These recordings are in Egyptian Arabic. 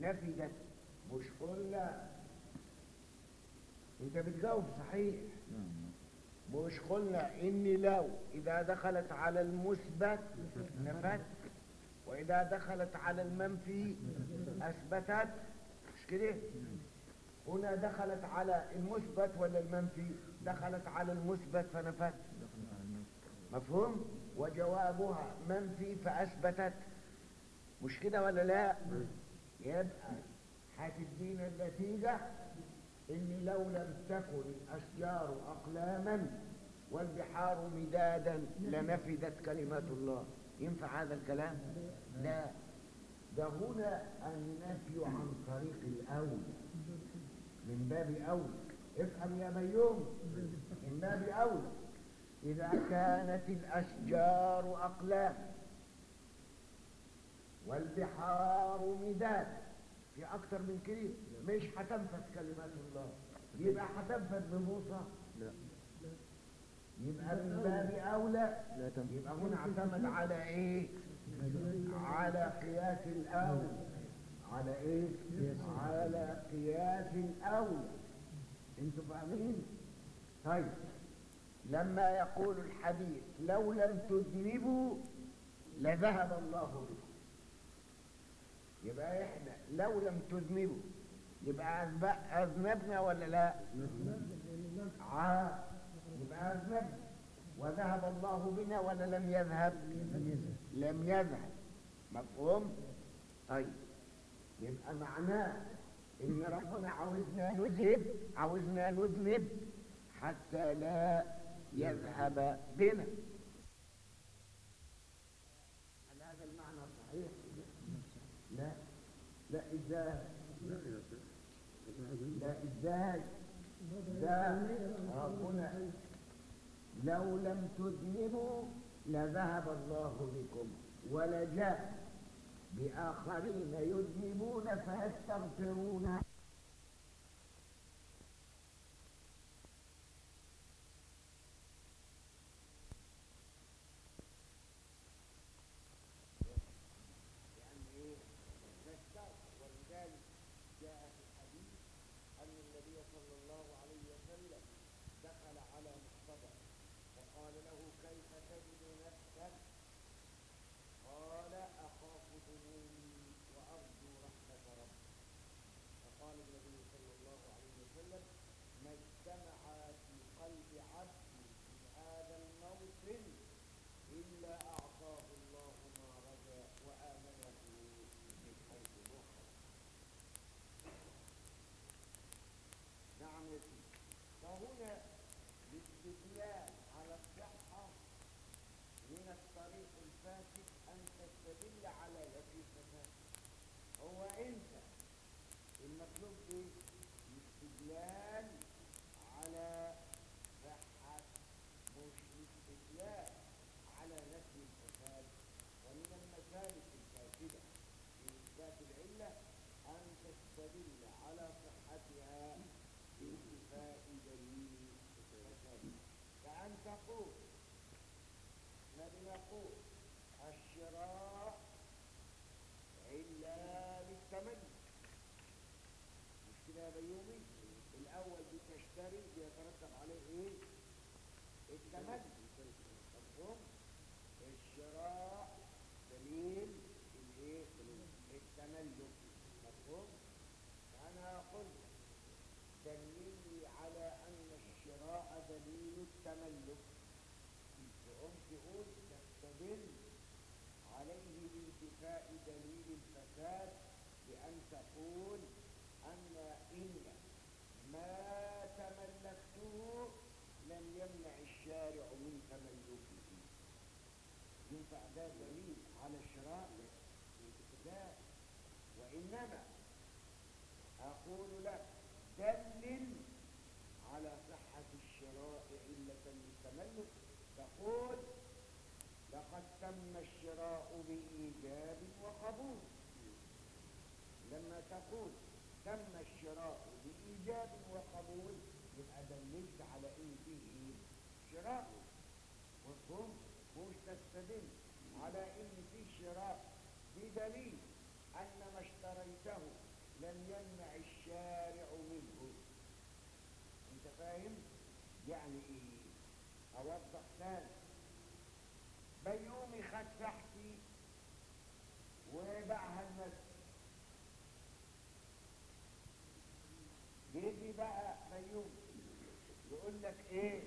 نفدت مش قلنا انت بتجاوب صحيح مش قلنا ان لو اذا دخلت على المثبت نفت واذا دخلت على المنفي اثبتت مش كده هنا دخلت على المثبت ولا المنفي دخلت على المثبت فنفت مفهوم وجوابها منفي فاثبتت مش كده ولا لا يبقى هتدينا النتيجه ان لو لم تكن الاشجار اقلاما والبحار مدادا لنفدت كلمات الله ينفع هذا الكلام لا ده هنا النفي عن طريق الاولى من باب اولى افهم يا بيوم من باب اولى اذا كانت الاشجار اقلام والبحار مداد في اكتر من كده مش هتنفذ كلمات الله يبقى هتنفذ بموسى لا يبقى من باب اولى لا تنفع يبقى هنا اعتمد على ايه على قياس الاولى على ايه على قياس الاولى انتوا فاهمين طيب لما يقول الحديث لو لم تذنبوا لذهب الله بكم يبقى احنا لو لم تذنبوا يبقى أذب- اذنبنا ولا لا ع- يبقى اذنبنا وذهب الله بنا ولا لم يذهب لم يذهب مفهوم طيب يبقى معناه ان ربنا عاوزنا نذهب عاوزنا نذنب حتى لا يذهب بنا هل هذا المعنى صحيح لا لا ازاي لا ازاي ده ربنا لو لم تذنبوا لذهب الله بكم ولجاء بآخرين يذنبون فيستغفرون لأن إيه؟ نستغفر ولذلك جاء في الحديث أن النبي صلى الله عليه وسلم دخل على مصطفى وقال له كيف تجد نفسك قال أخاف ذنوبي وأرجو رحمة ربي فقال النبي صلى الله عليه وسلم ما اجتمع في قلب عبد في هذا الموطن إلا أعطاه الله ما رجا وآمنه من حيث روحه نعم يا سيدي فهنا الاستدلال على الصحة من الطريق الفاسد أن تستدل على نفي الفساد هو أنت المطلوب إيه؟ الاستدلال على صحة مش الاستدلال على نفي الفساد ومن المسالك الفاسدة في إثبات العلة أن تستدل على صحتها بانتفاء دليل الفساد كأن تقول احنا بنقول الشراء إلا للتملك مش كده يا بيومي الأول بتشتري بيترتب عليه إيه؟ التملك مفهوم؟ الشراء دليل الإيه؟ التملك مفهوم؟ فأنا أقول دليلي على أن الشراء دليل التملك تقوم تقول تستدل عليه بانتفاء دليل الفساد بأن تقول أن إن ما تملكته لم يمنع الشارع من تملكه ينفع ده دليل على الشراء لا وإنما أقول لك دلل على صحة الشراء علة للتملك تقول لقد تم الشراء بإيجاب وقبول لما تقول تم الشراء بإيجاب وقبول يبقى دللت على إن فيه شراء مفهوم مش تستدل على إن فيه شراء بدليل أن ما اشتريته لم يمنع الشارع منه انت فاهم يعني ايه اوضح ثاني بيومي خد تحتي وباعها المسجد يجي بقى بيومي يقول لك ايه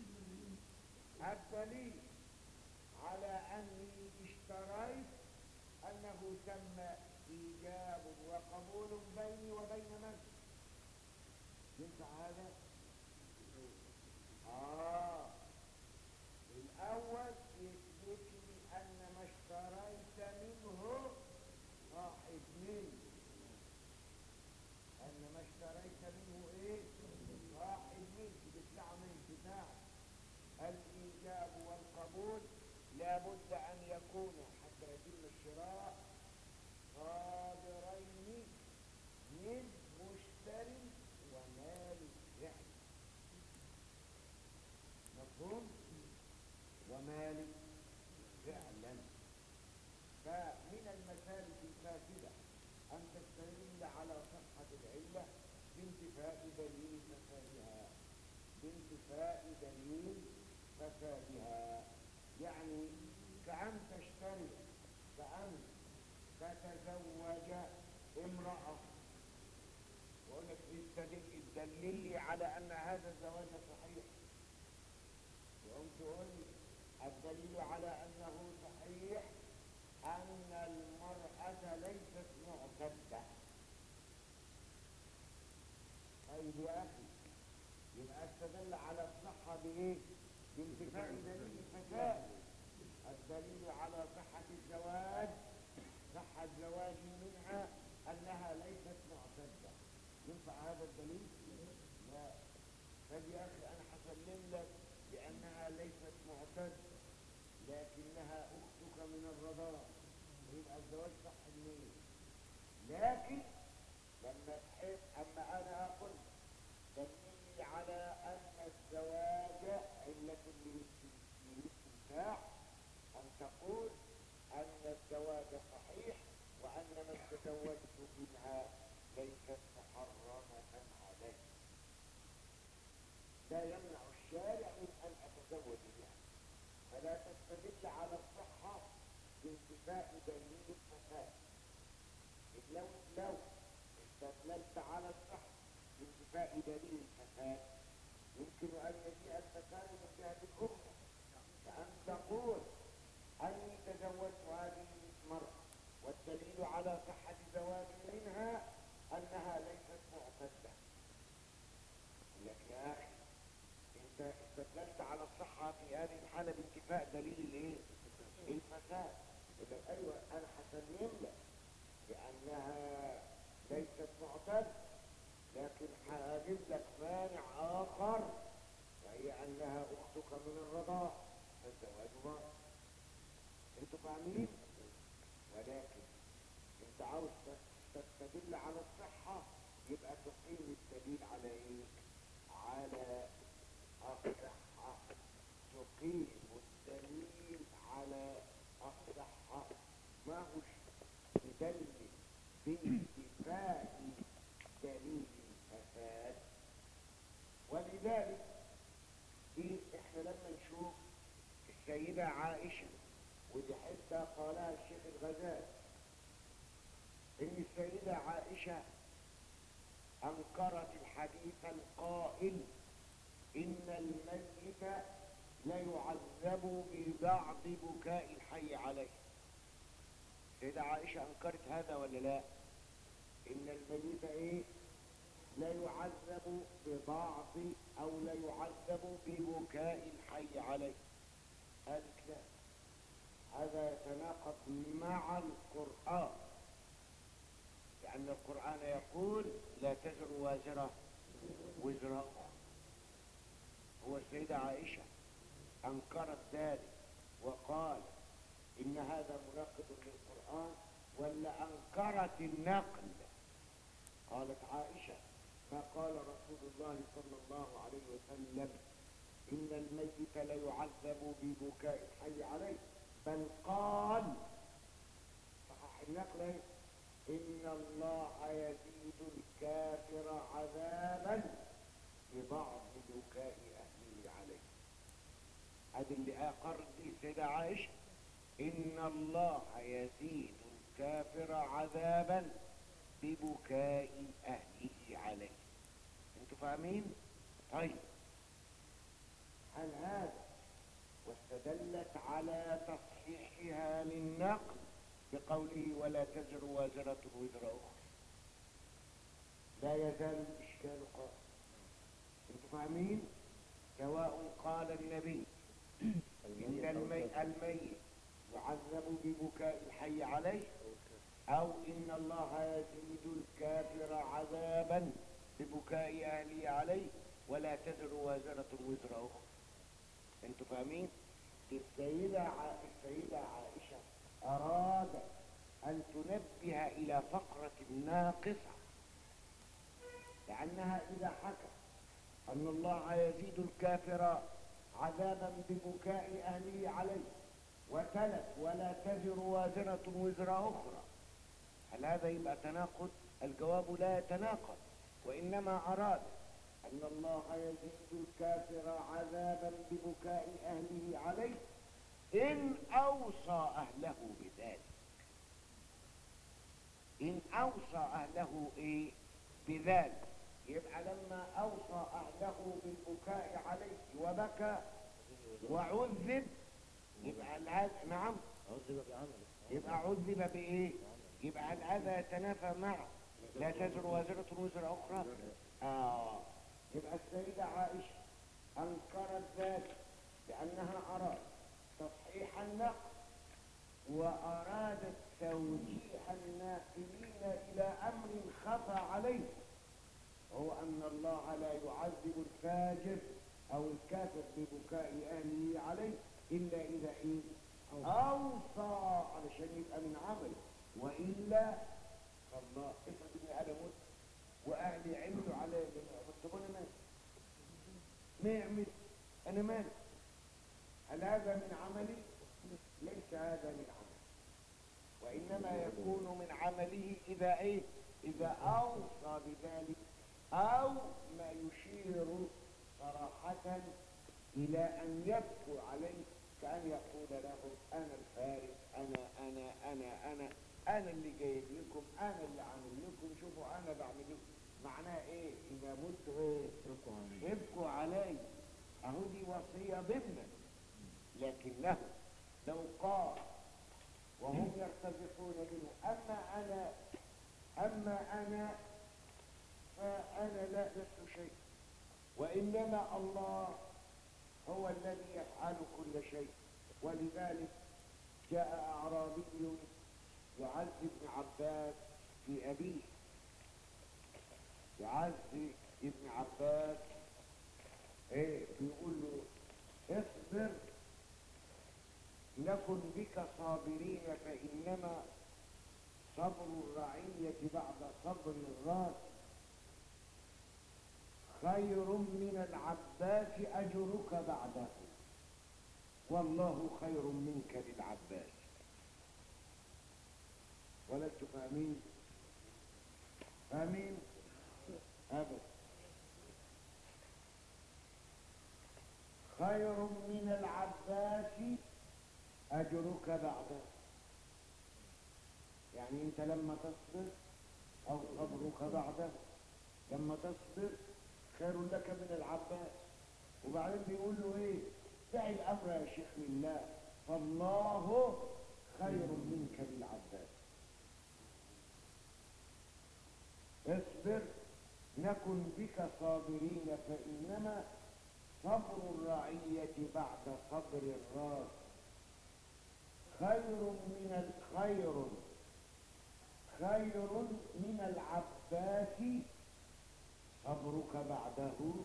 الدليل على اني اشتريت انه تم ايجاب وقبول بيني وبين من ينفع هذا اه الاول يثبت لي ان ما اشتريت منه صاحب منه ان ما اشتريت منه ايه صاحب منه بتاع من بتاع الايجاب والقبول لابد ان يكون حتى يتم الشراء صادرين من مشتري ومالك فعل مفهوم ومالك فعلا فمن المسالك الفاسده ان تستدل على صحه العله بانتفاء دليل فسادها بانتفاء دليل فسادها يعني كأن تشتري كأن تتزوج امرأة وأقول لك استدل دلل لي على أن هذا الزواج صحيح يقوم تقول لي الدليل على أنه صحيح أن المرأة ليست معتدة طيب يا أخي يبقى استدل على الصحة بإيه؟ بانتفاء دليل الفساد الدليل على صحة الزواج صحة زواجي منها أنها ليست معتدة ينفع هذا الدليل؟ لا طيب يا أخي أنا حسلم لك بأنها ليست معتدة لكنها أختك من الرضاعة يبقى الزواج صح منين؟ لكن لما تحب أما أنا أقول دليل على أن الزواج علة للاستمتاع أن تقول أن الزواج صحيح وأن من تزوجت منها ليست محرمة عليه لا يمنع الشارع من أن أتزوج بها فلا تستدل على الصحة بانتفاء دليل الفساد إذ لو لو استدللت على الصحة بانتفاء دليل الفساد يمكن أن يجيء الفساد من جهة أخرى كأن تقول أني تزوجت هذه المرأة والدليل على صحة زواجي منها أنها ليست معتدة لك يا أخي أنت استدللت على الصحة في هذه الحالة بانتفاء دليل الإيه؟ الفساد يقول لك أيوه أنا حسلم لك بأنها ليست معتدة لكن هجيب لك مانع آخر وهي أنها أختك من الرضاع فالزواج باطل انتوا فاهمين ولكن انت عاوز تستدل على الصحة يبقى تقيم الدليل على ايه على الصحة تقيم الدليل على الصحة ما هوش تدلل بانتفاء دليل الفساد ولذلك إيه احنا لما نشوف السيدة عائشة ودي حتة قالها الشيخ الغزالي ان السيدة عائشة انكرت الحديث القائل ان الميت لا يعذب ببعض بكاء الحي عليه السيدة عائشة انكرت هذا ولا لا ان الميت ايه لا يعذب ببعض او لا يعذب ببكاء الحي عليه قالت لا هذا يتناقض مع القرآن لأن القرآن يقول لا تزر وازرة وزر أخرى هو السيدة عائشة أنكرت ذلك وقال إن هذا مناقض للقرآن ولا أنكرت النقل قالت عائشة ما قال رسول الله صلى الله عليه وسلم إن الميت لا يعذب ببكاء الحي عليه بل قال صحح النقل ايه إن الله يزيد الكافر عذابا ببعض بكاء أهله عليه هذه اللي أقرت به السيدة عائشة إن الله يزيد الكافر عذابا ببكاء أهله عليه انتوا فاهمين؟ طيب هل هذا واستدلت على تصحيحها للنقل بقوله ولا تزر وازرة وزر أخرى لا يزال الإشكال قائم انتوا فاهمين؟ سواء قال النبي إن المي... الميت يعذب ببكاء الحي عليه أو إن الله يزيد الكافر عذابا ببكاء أهله عليه ولا تزر وازرة وزر أخرى انتوا فاهمين؟ السيدة ع... السيدة عائشة أرادت أن تنبه إلى فقرة ناقصة لأنها إذا حكى أن الله يزيد الكافر عذابا ببكاء أهله عليه وتلت ولا تزر وازرة وزر أخرى هل هذا يبقى تناقض؟ الجواب لا يتناقض وإنما أراد أن الله يزيد الكافر عذابا ببكاء أهله عليه إن أوصى أهله بذلك إن أوصى أهله إيه بذلك يبقى لما أوصى أهله بالبكاء عليه وبكى وعذب يبقى العذاب نعم عذب بعمله يبقى عذب بإيه يبقى هل هذا يتنافى مع لا تزر وازرة وزر أخرى آه يبقى السيدة عائشة أنكرت ذلك لأنها أرادت تصحيح النقل وأرادت توجيه الناقلين إلى أمر خفى عليه هو أن الله لا يعذب الفاجر أو الكافر ببكاء أهله عليه إلا إذا إيه أوصى علشان يبقى من عمله وإلا فالله افرض إني أنا مت وأهلي عملوا علي طب أنا مالي ما يعمل أنا مالي هل هذا من عملي؟ ليس هذا من عملي وإنما يكون من عمله إذا إيه؟ إذا أوصى بذلك أو ما يشير صراحة إلى أن يبكوا عليه كأن يقول له أنا الفارس أنا أنا أنا أنا أنا اللي جايب لكم أنا اللي عامل لكم شوفوا أنا بعمل لكم معناه إيه؟ إذا مت إيه؟ اتركوا عنه ابكوا علي أهو دي وصية ضمنا لكنه لو قال وهم يرتزقون منه أما أنا أما أنا فأنا لا لست شيء وإنما الله هو الذي يفعل كل شيء ولذلك جاء أعرابي يعز ابن عباس في أبيه يعز ابن عباس ايه بيقول له اصبر نكن بك صابرين فإنما صبر الرعية بعد صبر الراس خير من العباس أجرك بعده والله خير منك للعباس ولست فاهمين فاهمين أبدا خير من العباس أجرك بعده يعني أنت لما تصبر أو صبرك بعده لما تصبر خير لك من العباس وبعدين بيقول له ايه دع الامر يا شيخ لله فالله خير منك للعباس اصبر نكن بك صابرين فانما صبر الرعية بعد صبر الراس خير من الخير خير من العباس صبرك بعده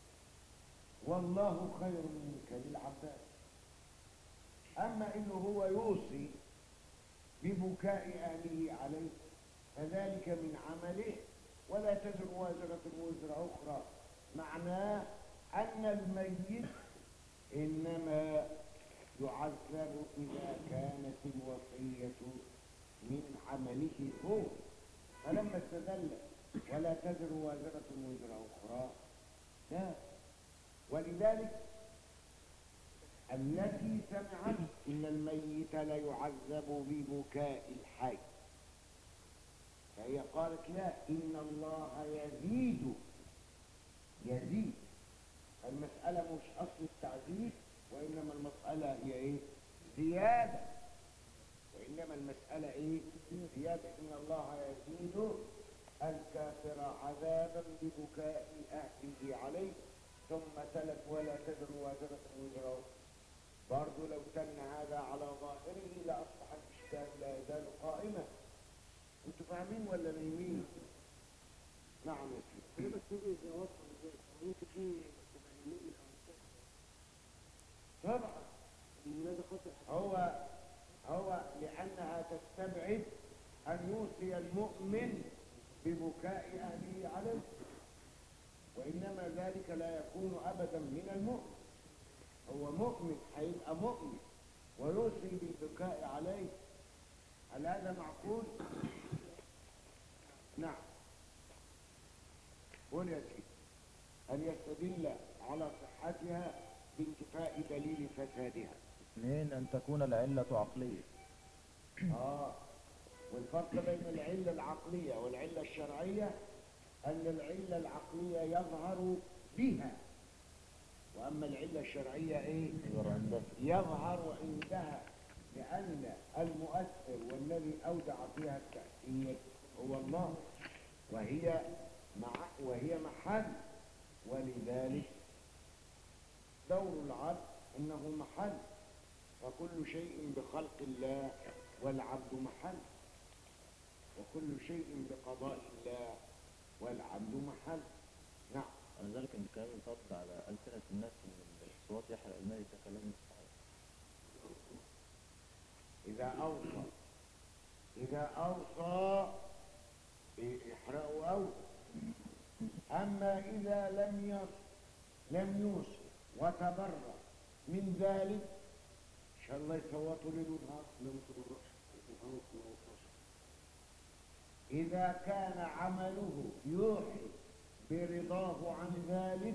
والله خير منك للعباس أما إنه هو يوصي ببكاء أهله عليه فذلك من عمله ولا تزر وازرة وزر أخرى معناه أن الميت إنما يعذب إذا كانت الوصية من عمله هو فلما استدل ولا تزر وازرة وزر أخرى لا ولذلك التي سمعت إن الميت ليعذب ببكاء الحي فهي قالت لا إن الله يزيد يزيد المسألة مش أصل التعذيب وإنما المسألة هي إيه زيادة وإنما المسألة إيه زيادة إن الله يزيد الكافر عذابا ببكاء أهله عليه ثم تلت ولا تزر وازرة وزر برضو لو تم هذا على ظاهره لأصبح الإشكال لا يزال قائما انتوا فاهمين ولا نايمين؟ نعم يا سيدي بس تيجي إذا وصل ذلك ممكن في مبينين أو طبعا من هذا خاطر هو هو لأنها تستبعد أن يوصي المؤمن ببكاء أهله عليه وإنما ذلك لا يكون أبدا من المؤمن هو مؤمن هيبقى مؤمن ويوصي بالبكاء عليه هل هذا معقول؟ نعم قول يا سيدي أن يستدل على صحتها بانتفاء دليل فسادها اثنين أن تكون العلة عقلية آه والفرق بين العلة العقلية والعلة الشرعية أن العلة العقلية يظهر بها وأما العلة الشرعية إيه؟ يظهر عندها يظهر عندها لأن المؤثر والذي أودع فيها التأثير هو الله وهي مع وهي محل ولذلك دور العبد انه محل فكل شيء بخلق الله والعبد محل وكل شيء بقضاء الله والعبد محل نعم ولذلك ان كلام الفضل على ألسنة الناس من الصوات يحرق الميت ده كلام مش صحيح إذا أوصى إذا أوصى يحرقوا أوصى أما إذا لم يص لم يوصي وتبرأ من ذلك إن شاء الله يصوتوا ليل ونهار لم تبرأش الأمر ما وصلش إذا كان عمله يوحي برضاه عن ذلك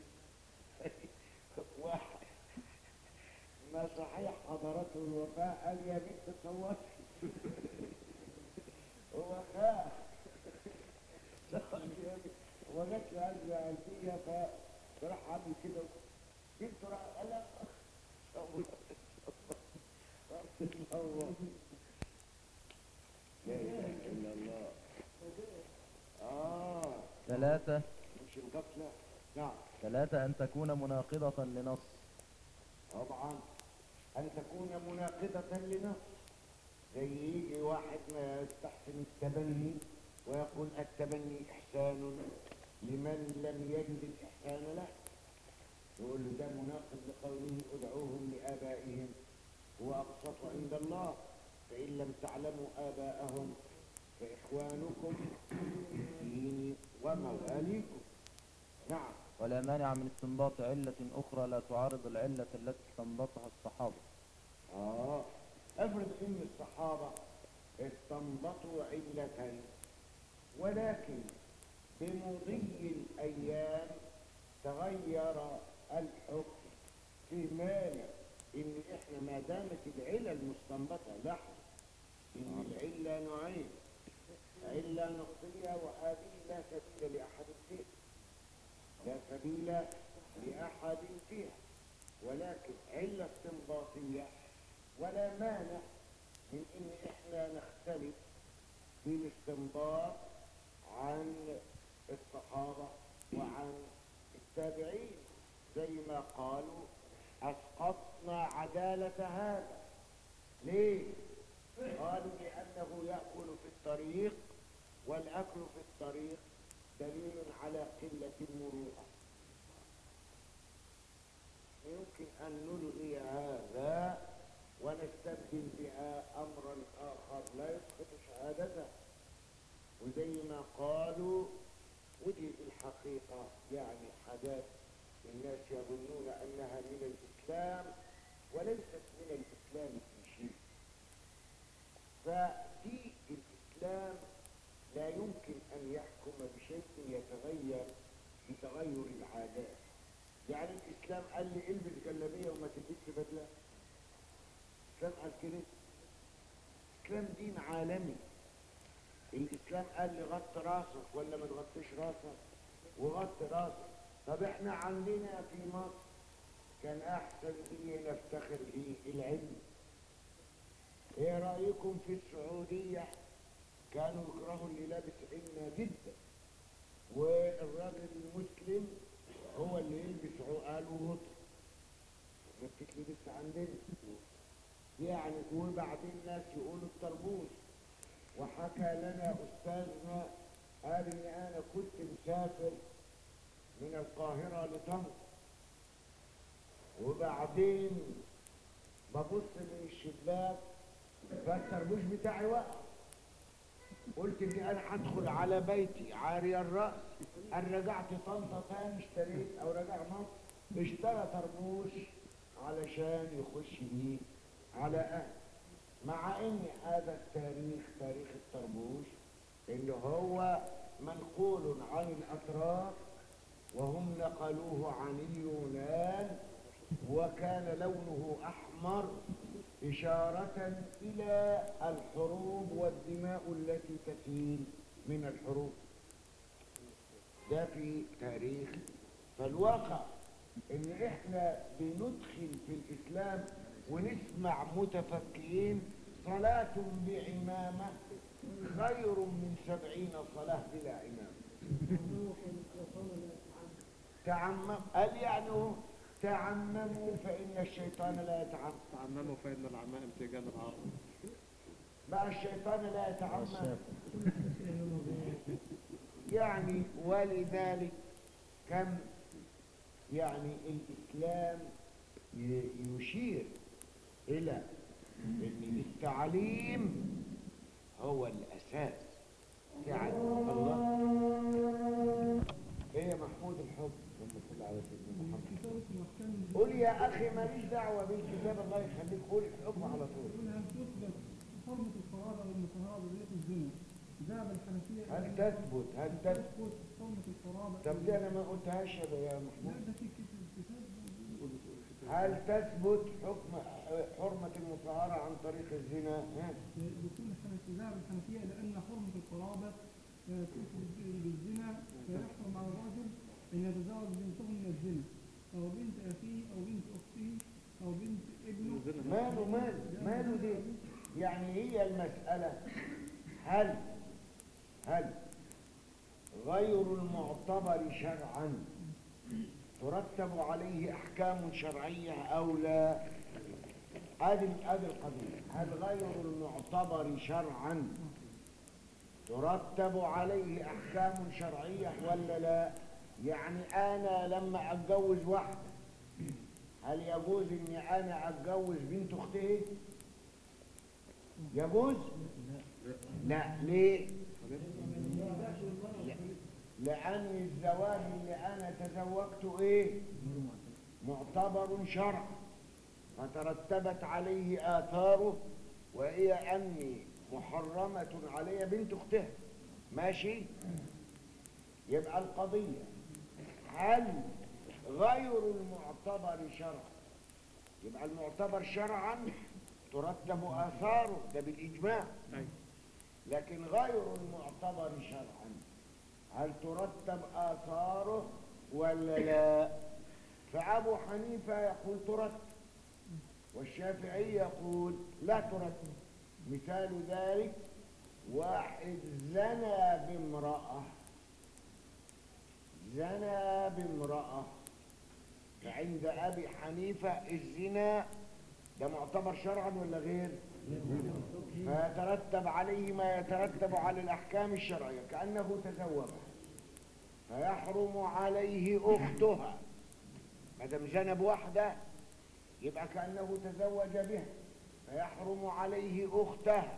واحد ما صحيح حضرته الوفاة قال يا بنت صوتي هو خاف صوتي يا بنت هو جات له قلب قلبية فراح عامل كده بنته راح قال لا صوت صوت لا إله إلا الله آه ثلاثة مش الغفلة نعم ثلاثة أن تكون مناقضة لنص طبعا أن تكون مناقضة لنص زي يجي واحد ما يستحسن التبني ويقول التبني إحسان لمن لم يجد الإحسان له يقول له ده مناقض لقوله ادعوهم لآبائهم هو أقسط عند الله فإن لم تعلموا آباءهم فإخوانكم في الدين ومواليكم نعم ولا مانع من استنباط علة أخرى لا تعارض العلة التي استنبطها الصحابة آه افرض ان الصحابة استنبطوا علة ولكن بمضي الأيام تغير الحكم في مانع ان احنا ما دامت العلة المستنبطة لحظة ان العلة نوعين علة نقطية وهذه لا سبيل لأحد فيها لا سبيل لأحد فيها ولكن علة استنباطية ولا مانع من ان احنا نختلف في الاستنباط عن الصحابة وعن التابعين زي ما قالوا اسقطنا عدالة هذا ليه قالوا لانه يأكل في الطريق والاكل في الطريق دليل على قلة المروءة يمكن أن نلغي هذا ونستبدل بها أمرا آخر لا يسقط شهادته وزي ما قالوا ودي الحقيقة يعني حاجات الناس يظنون أنها من الإسلام وليست من الإسلام في شيء ففي الإسلام لا يمكن تغير العادات يعني الاسلام قال لي البس جلابيه وما تلبسش بدله الاسلام قال كده الاسلام دين عالمي الاسلام قال لي غطي راسك ولا ما تغطيش راسك وغطي راسك طب احنا عندنا في مصر كان احسن دين نفتخر به العلم ايه رايكم في السعوديه كانوا يكرهوا اللي لابس عنا جدا والراجل المسلم هو اللي يلبس عقال وغطر ما بتتلبس عندنا يعني وبعدين ناس يقولوا التربوز وحكى لنا استاذنا قال ان انا كنت مسافر من القاهره لطنطا وبعدين ببص من الشباك فالتربوش بتاعي وقع قلت اني انا هدخل على بيتي عاري الراس انا رجعت طنطا تاني اشتريت او رجع مصر اشترى طربوش علشان يخش بيه على اهل مع ان هذا التاريخ تاريخ الطربوش اللي هو منقول عن الاتراك وهم نقلوه عن اليونان وكان لونه احمر اشاره الى الحروب والدماء التي تسيل من الحروب ده في تاريخ فالواقع ان احنا بندخل في الاسلام ونسمع متفكرين صلاة بعمامة خير من سبعين صلاة بلا عمامة تعمم قال يعني هو تعمموا فإن الشيطان لا يتعمم تعمموا فإن العمائم تيجان العرب بقى الشيطان لا يتعمم يعني ولذلك كم يعني الإسلام ي- يشير إلى أن التعليم هو الأساس تعلم الله إيه يا محمود الحب لما صلى على سيدنا محمد قول يا أخي ماليش دعوة بالكتاب الله يخليك قول الحكم على طول هل تثبت حرمة القرابة والمطهرة بذات الزنا ذهب الحنفية هل تثبت هل تثبت تثبت حرمة القرابة طب دي أنا ما قلتهاش يا يا لا محمود ده في كتاب كتاب هل تثبت حكم حرمة المصاهرة عن طريق الزنا؟ ها؟ دخول الحنفية ذهب الحنفية لأن حرمة القرابة آه، تثبت بالزنا فيحرم على الرجل أن يتزوج بنته من الزنا أو بنت أخيه أو بنت أخته أو بنت ابنه ماله ماله ماله دي؟ يعني هي المسألة هل هل غير المعتبر شرعا ترتب عليه أحكام شرعية أو لا؟ هذه هذه القضية هل غير المعتبر شرعا ترتب عليه أحكام شرعية ولا لا؟ يعني أنا لما أتجوز واحدة هل يجوز إني أنا أتجوز بنت أختي؟ يجوز؟ لا ليه؟ لا. لأن الزواج اللي أنا تزوجته إيه؟ معتبر شرعا فترتبت عليه آثاره وهي أني محرمة علي بنت أختها ماشي؟ يبقى القضية هل غير المعتبر شرعا يبقى المعتبر شرعا ترتب آثاره ده بالإجماع لكن غير المعتبر شرعا هل ترتب آثاره ولا لا فأبو حنيفة يقول ترتب والشافعي يقول لا ترتب مثال ذلك واحد زنى بامرأة زنى بامرأة فعند أبي حنيفة الزنا ده معتبر شرعا ولا غير فيترتب عليه ما يترتب على الأحكام الشرعية كأنه تزوجها فيحرم عليه أختها ما دام زنى بواحدة يبقى كأنه تزوج بها فيحرم عليه أختها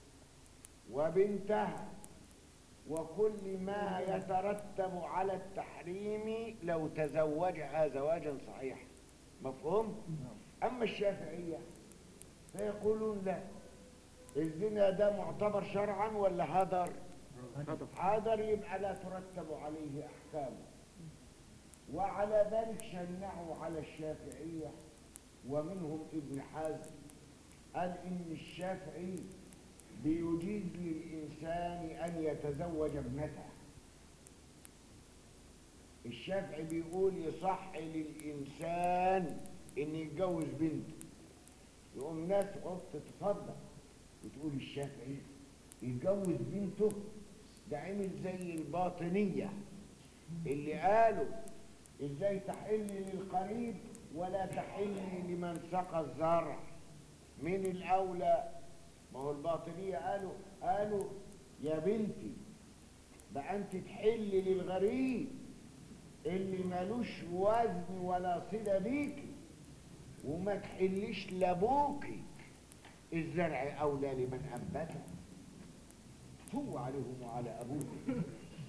وبنتها وكل ما يترتب على التحريم لو تزوجها زواجا صحيحا مفهوم؟ أما الشافعية فيقولون لا الزنا ده معتبر شرعا ولا هدر؟ هدر يبقى لا ترتب عليه أحكامه وعلى ذلك شنعوا على الشافعية ومنهم ابن حزم قال إن الشافعي بيجيز للإنسان أن يتزوج ابنته الشافعي بيقول يصح للإنسان إن يتجوز بنته يقوم ناس تقعد تتصدق وتقول الشافعي يتجوز بنته ده عمل زي الباطنية اللي قالوا ازاي تحل للقريب ولا تحل لمن سقى الزرع من الأولى ما هو الباطنية قالوا قالوا يا بنتي بقى انت تحل للغريب اللي ملوش وزن ولا صلة بيكي وما تحلش لابوكي الزرع أولى لمن أنبته هو عليهم وعلى أبوه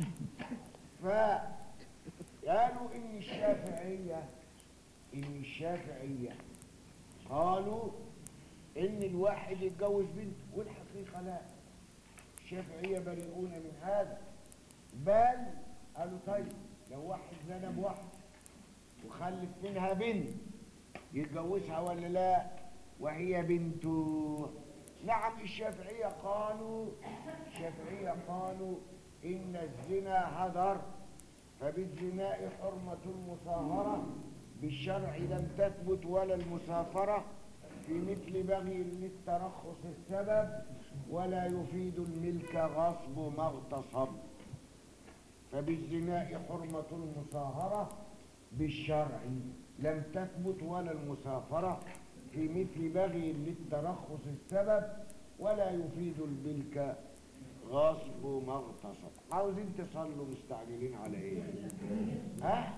فقالوا إن الشافعية إن الشافعية قالوا إن الواحد يتجوز بنت والحقيقة لا الشافعية بريئون من هذا بل قالوا طيب لو واحد زنى بواحد وخلف منها بنت يتجوزها ولا لا وهي بنته نعم الشافعية قالوا الشافعية قالوا إن الزنا هدر فبالزنا حرمة المصاهرة بالشرع لم تثبت ولا المسافرة في مثل بغي للترخص السبب ولا يفيد الملك غصب ما اغتصب فبالزنا حرمة المصاهرة بالشرع لم تثبت ولا المسافرة في مثل بغي للترخص السبب ولا يفيد الملك غصب ما اغتصب عاوزين تصلوا مستعجلين على ايه ها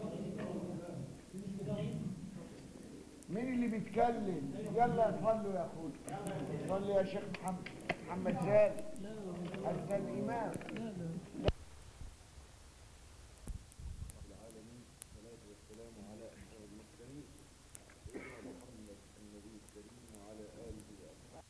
مين اللي بيتكلم يلا صلوا يا اخوي صلي يا شيخ محمد محمد زاد انت الامام العالمين والصلاة والسلام على أشرف المرسلين سيدنا محمد النبي الكريم وعلى آله وأصحابه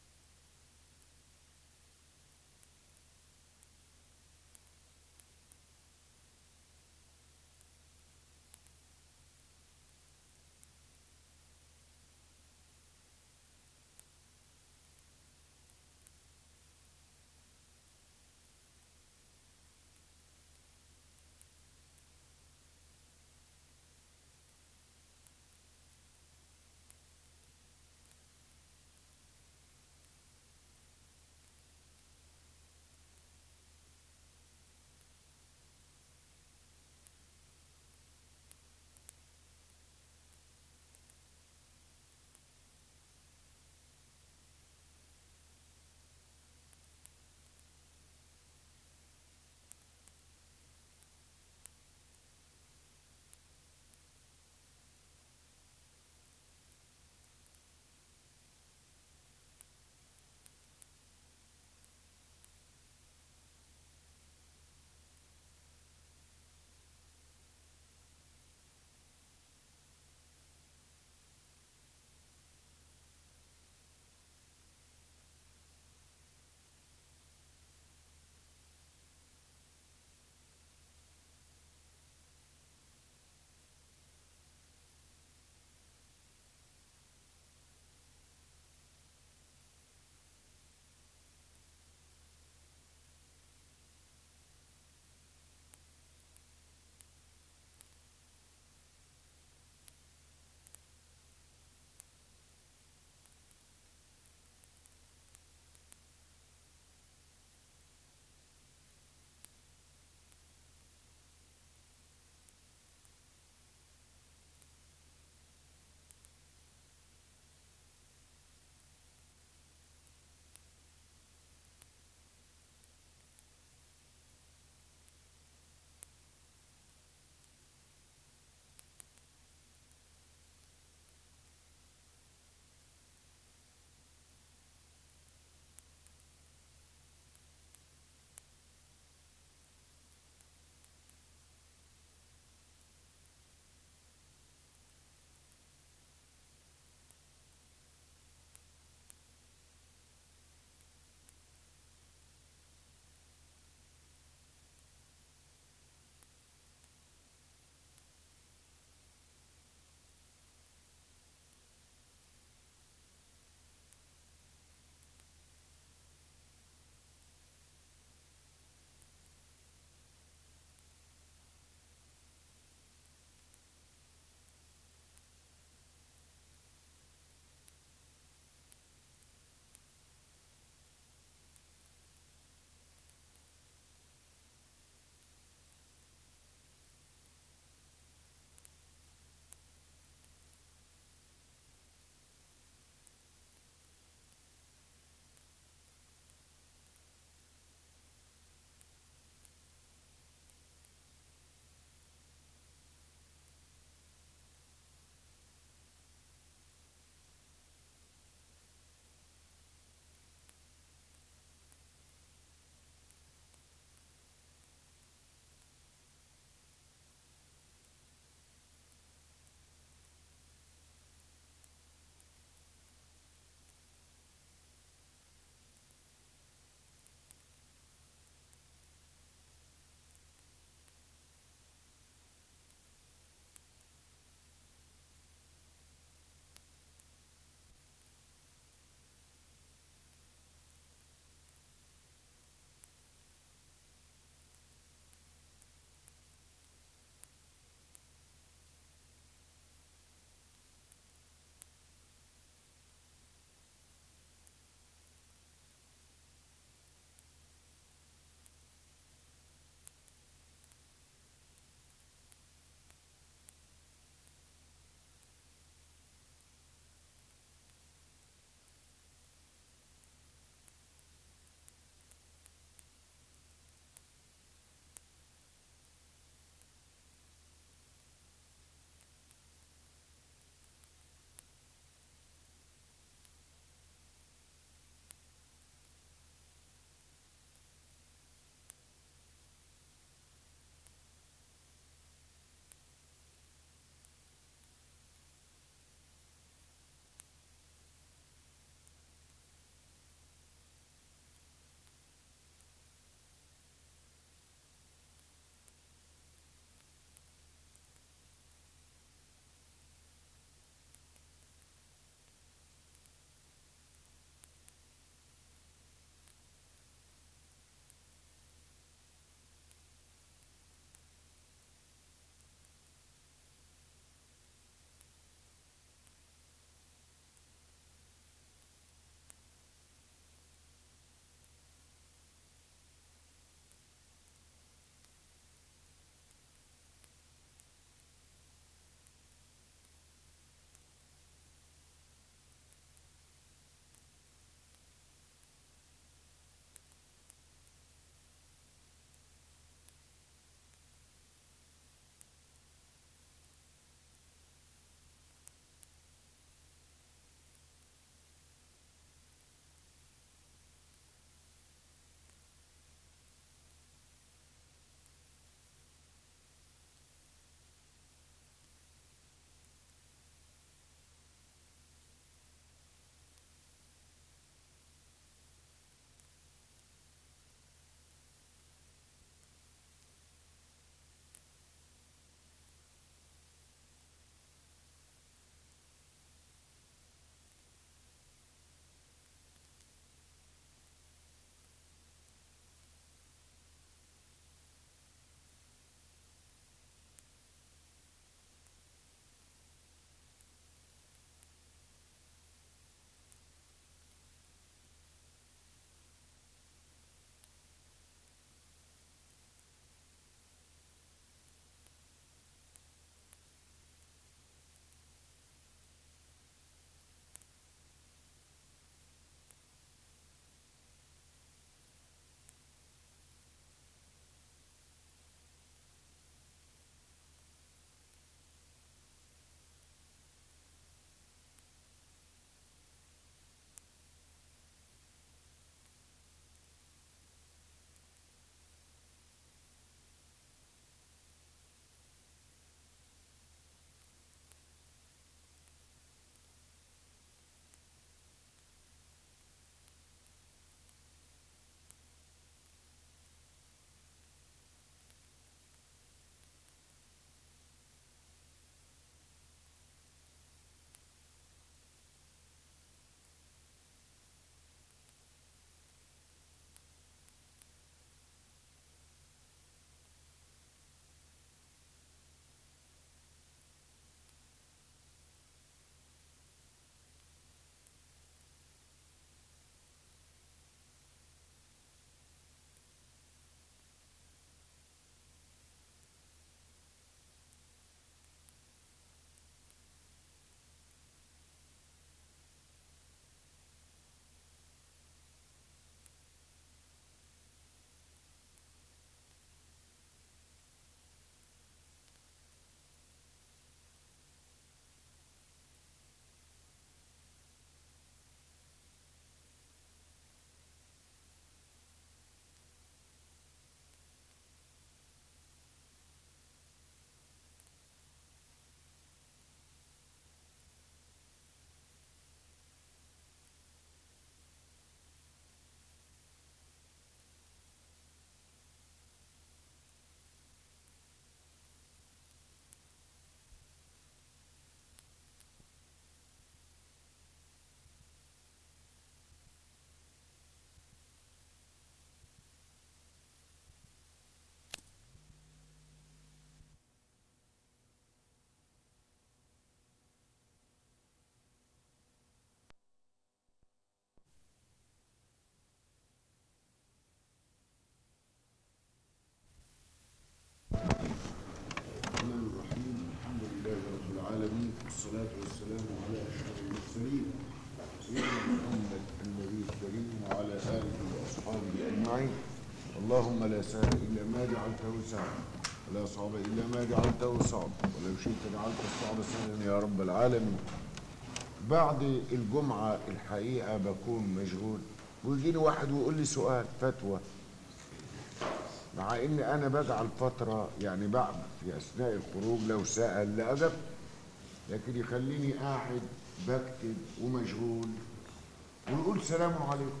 العالمين والصلاة والسلام على أشرف المرسلين سيدنا محمد النبي الكريم وعلى آله وأصحابه أجمعين اللهم لا سهل إلا ما جعلته سهلا ولا صعب إلا ما جعلته صعبا ولو شئت جعلت الصعب سهلا يا رب العالمين بعد الجمعة الحقيقة بكون مشغول ويجيني واحد ويقول لي سؤال فتوى مع ان انا بجعل فتره يعني بعد في اثناء الخروج لو سال لاجب لكن يخليني قاعد بكتب ومشغول ويقول سلام عليكم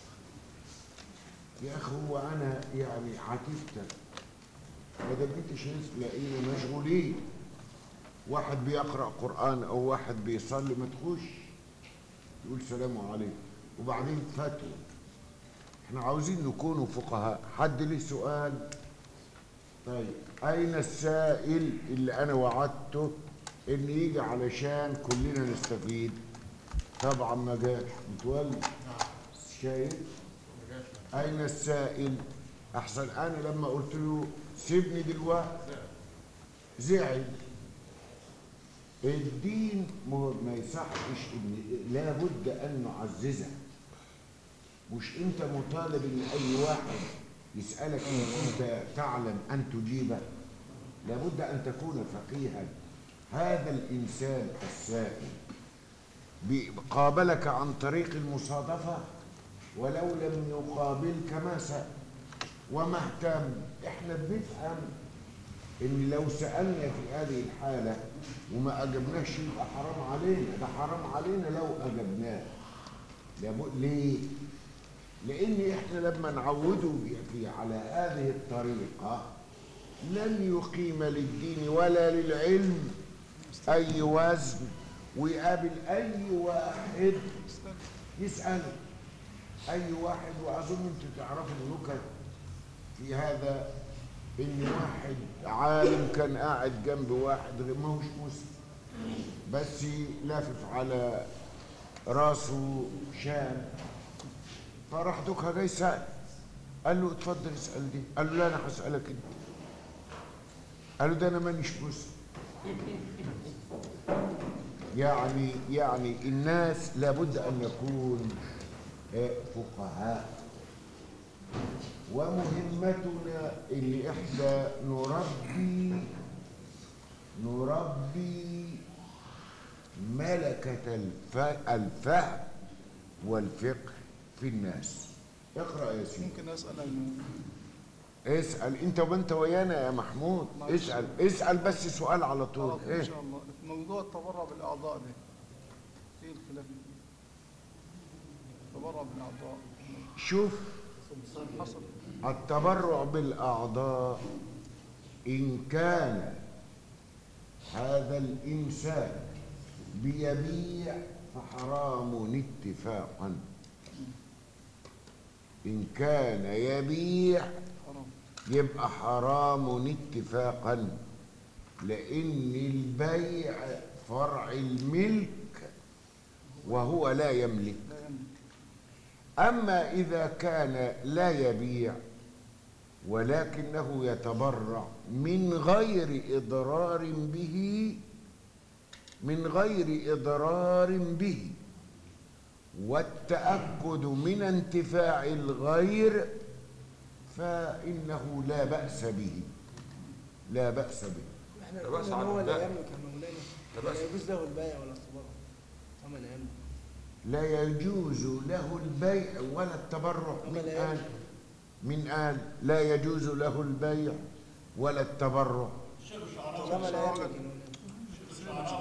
يا اخي هو انا يعني عاتبتك ما دام انت شايف تلاقينا مشغولين واحد بيقرا قران او واحد بيصلي ما تخش يقول سلام عليكم وبعدين فتوى احنا عاوزين نكونوا فقهاء حد ليه سؤال طيب اين السائل اللي انا وعدته ان يجي علشان كلنا نستفيد طبعا ما جاش متولي شايف اين السائل احسن انا لما قلت له سيبني دلوقتي زعل الدين ما ما يصحش ان لابد ان نعززه مش انت مطالب ان اي واحد يسالك ان كنت تعلم ان تجيبه لابد ان تكون فقيها هذا الانسان السائل بي- قابلك عن طريق المصادفه ولو لم يقابلك ما سال وما اهتم احنا بنفهم ان لو سالنا في هذه الحاله وما اجبناش يبقى حرام علينا ده حرام علينا لو اجبناه لابد ليه لان احنا لما نعوده في على هذه الطريقه لن يقيم للدين ولا للعلم اي وزن ويقابل اي واحد يساله اي واحد واظن انتوا تعرفوا النكت في هذا ان واحد عالم كان قاعد جنب واحد غير ما هوش مسلم بس لافف على راسه شام فراح دوكها جاي سأل قال له اتفضل اسأل دي قال له لا انا هسألك انت قال له ده انا مانيش مسلم يعني يعني الناس لابد ان يكون آه، فقهاء ومهمتنا اللي احنا نربي نربي ملكة الف- الفهم والفقه في الناس اقرأ يا سيدي ممكن اسال عن- اسأل انت وانت ويانا يا محمود معلش. اسأل اسأل بس سؤال على على طول طول ان ايه شاء الله موضوع التبرع بالاعضاء ده ايه الخلاف فيه؟ التبرع بالاعضاء شوف حصل التبرع بالأعضاء إن كان هذا الإنسان بيبيع فحرام اتفاقا إن كان يبيع حرام يبقى حرام اتفاقا لأن البيع فرع الملك وهو لا يملك لا يملك أما إذا كان لا يبيع ولكنه يتبرع من غير إضرار به من غير إضرار به والتأكد من انتفاع الغير فإنه لا بأس به لا بأس به احنا ده بأس قلنا ان عن هو لا البائع. يملك يا مولانا ده بأس. لا يجوز له البيع ولا التبرع وما لا يملك لا يجوز له البيع ولا التبرع وما من لا قال يملك. من قال لا يجوز له البيع ولا التبرع طالما لا يملك يا مولانا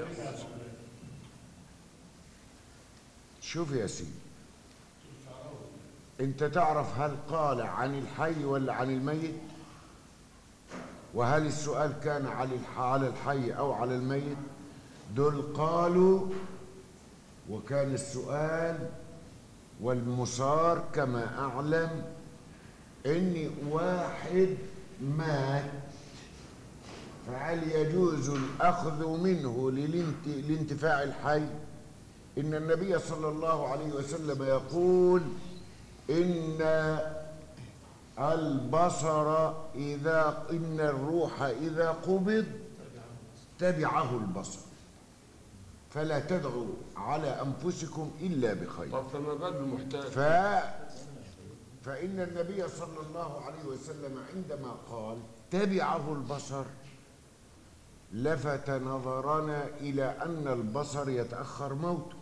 شوف يا سيدي انت تعرف هل قال عن الحي ولا عن الميت وهل السؤال كان على الح- على الحي او على الميت دول قالوا وكان السؤال والمصار كما اعلم ان واحد مات فهل يجوز الاخذ منه للانت- لانتفاع الحي إن النبي صلى الله عليه وسلم يقول إن البصر إذا إن الروح إذا قبض تبعه البصر فلا تدعوا على أنفسكم إلا بخير طب فما بال بالمحتاج ف... فإن النبي صلى الله عليه وسلم عندما قال تبعه البصر لفت نظرنا إلى أن البصر يتأخر موته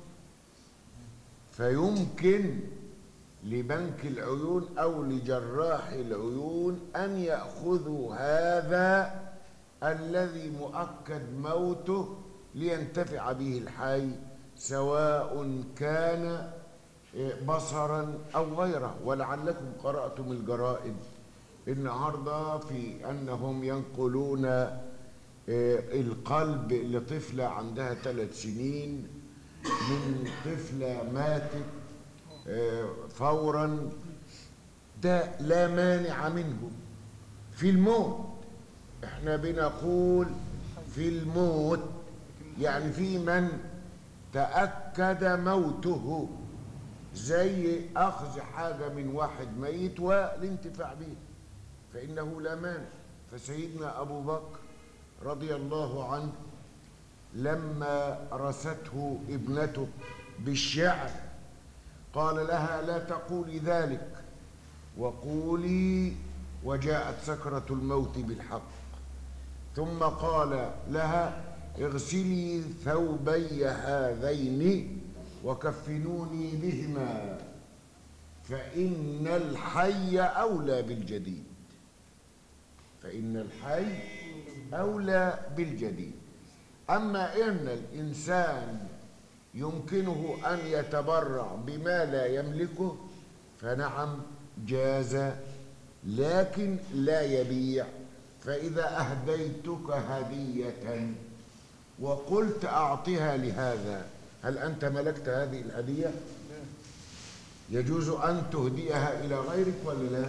فيمكن لبنك العيون أو لجراح العيون أن يأخذوا هذا الذي مؤكد موته لينتفع به الحي سواء كان بصرا أو غيره ولعلكم قرأتم الجرائد النهاردة في أنهم ينقلون آه، القلب لطفلة عندها ثلاث سنين من طفلة ماتت آه، فورا ده لا مانع منه في الموت احنا بنقول في الموت يعني في من تأكد موته زي أخذ حاجة من واحد ميت والانتفاع به فإنه لا مانع فسيدنا أبو بكر رضي الله عنه لما رسته ابنته بالشعر قال لها لا تقولي ذلك وقولي وجاءت سكرة الموت بالحق ثم قال لها اغسلي ثوبي هذين وكفنوني بهما فإن الحي أولى بالجديد فإن الحي أولى بالجديد أما إن الإنسان يمكنه أن يتبرع بما لا يملكه فنعم جاز لكن لا يبيع فإذا أهديتك هدية وقلت أعطها لهذا هل أنت ملكت هذه الهدية؟ يجوز أن تهديها إلى غيرك ولا لا؟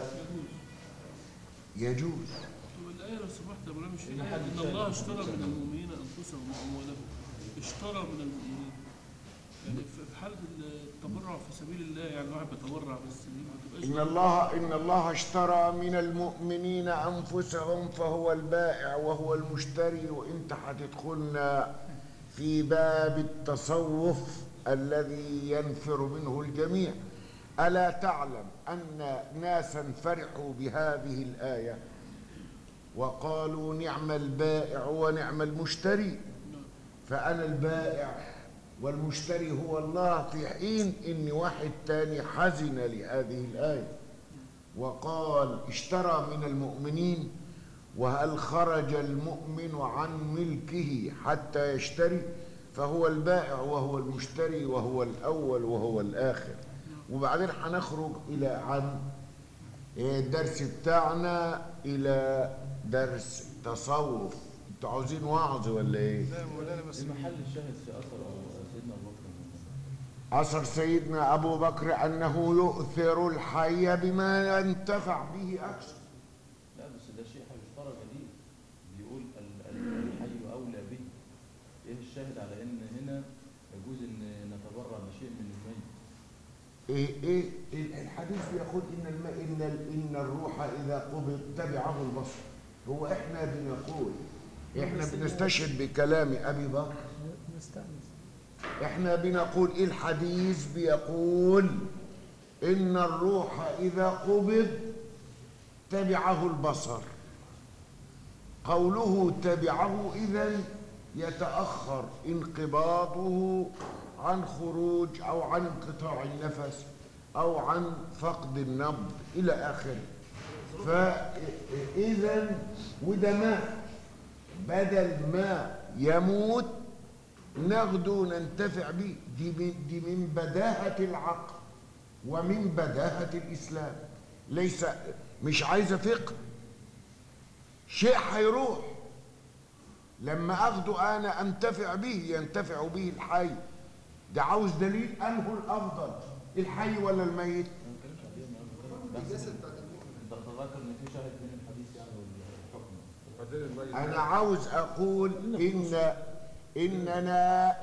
يجوز والآية لو سمحت يا مولانا مش الآية إن الله اشترى من المؤمنين أنفسهم وأموالهم اشترى من المؤمنين يعني في في حالة التبرع في سبيل الله يعني الواحد بيتبرع بس ما تبقاش إن الله إن الله اشترى من المؤمنين أنفسهم فهو البائع وهو المشتري وأنت هتدخلنا في باب التصوف الذي ينفر منه الجميع ألا تعلم أن ناسا فرحوا بهذه الآية وقالوا نعم البائع ونعم المشتري فأنا البائع والمشتري هو الله في حين إن واحد تاني حزن لهذه الآية وقال اشترى من المؤمنين وهل خرج المؤمن عن ملكه حتى يشتري فهو البائع وهو المشتري وهو الأول وهو الآخر وبعدين هنخرج إلى عن الدرس بتاعنا إلى درس تصوف انتوا عاوزين وعظ ولا ايه؟ لا مولانا بس المحل الشاهد في اثر سيدنا ابو بكر أثر سيدنا أبو بكر أنه يؤثر الحي بما ينتفع به أكثر لا بس ده شيء هيشترى جديد بيقول ال- ال- الحي اولى به ايه الشاهد على ان هنا يجوز ان نتبرع بشيء من الميت إيه إيه إيه الحديث بيقول إن الم... إن ال... إن الروح إذا قبض تبعه البصر هو إحنا بنقول إحنا بنستشهد بكلام أبي بكر إحنا بنقول إيه الحديث بيقول إن الروح إذا قبض تبعه البصر قوله تبعه إذا يتأخر انقباضه عن خروج أو عن انقطاع النفس أو عن فقد النبض إلى آخره فإذا وده ما بدل ما يموت نغدو ننتفع به دي من, دي من بداهة العقل ومن بداهة الإسلام ليس مش عايزة فقه شيء هيروح لما اخده انا انتفع به ينتفع به الحي ده عاوز دليل انه الافضل الحي ولا الميت ما بنتكلمش عليه ما بنتكلمش انت تتذكر ان في شاهد بين الحديث يعني والحكم وبعدين الميت انا عاوز اقول ان اننا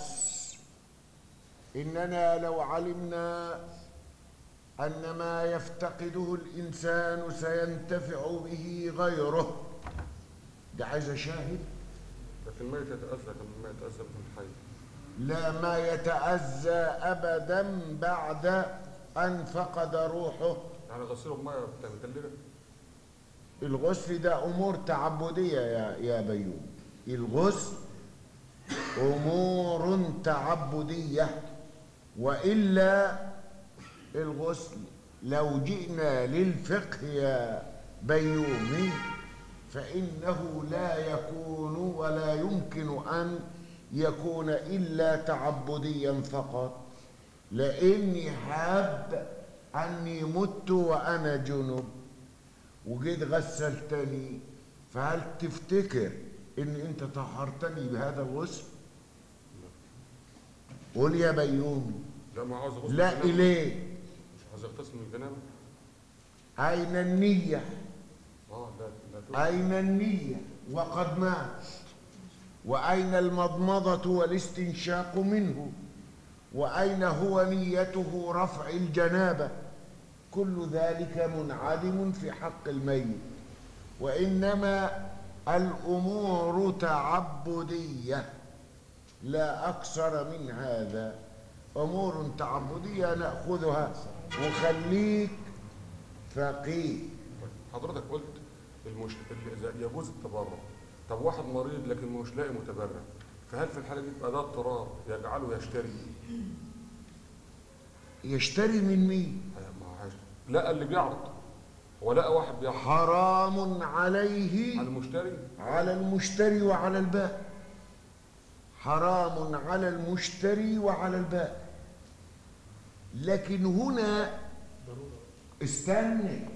اننا لو علمنا ان ما يفتقده الانسان سينتفع به غيره ده عايز شاهد لكن ما يتأذى كما ما يتأذى من الحي لا ما يتأذى أبدا بعد أن فقد روحه يعني غسيله بميه بتاع متلجه الغسل ده أمور تعبدية يا يا بيوم الغسل أمور تعبدية وإلا الغسل لو جئنا للفقه يا بيومي فإنه لا يكون ولا يمكن أن يكون إلا تعبديا فقط لأني حاب أني مت وأنا جنب وجيت غسلتني فهل تفتكر ان انت طهرتني بهذا الغسل قول يا بيومي لا ما عاوز غسل لا الجنابة. اليه مش عاوز يغتسل من الجنابه اين النيه اه لا لا تقول. اين النيه وقد مات واين المضمضه والاستنشاق منه واين هو نيته رفع الجنابه كل ذلك منعدم في حق الميت وانما الامور تعبديه لا اكثر من هذا امور تعبديه ناخذها وخليك فقيه حضرتك قلت المش... ال- إذا يجوز التبرع طب واحد مريض لكن مش لاقي متبرع فهل في الحاله دي يبقى ده اضطرار يجعله يشتري يشتري من مين ما هو حاجة. لقى اللي بيعرض هو لقى واحد بيعرض حرام عليه على المشتري على المشتري وعلى البائع حرام على المشتري وعلى البائع لكن هنا استنى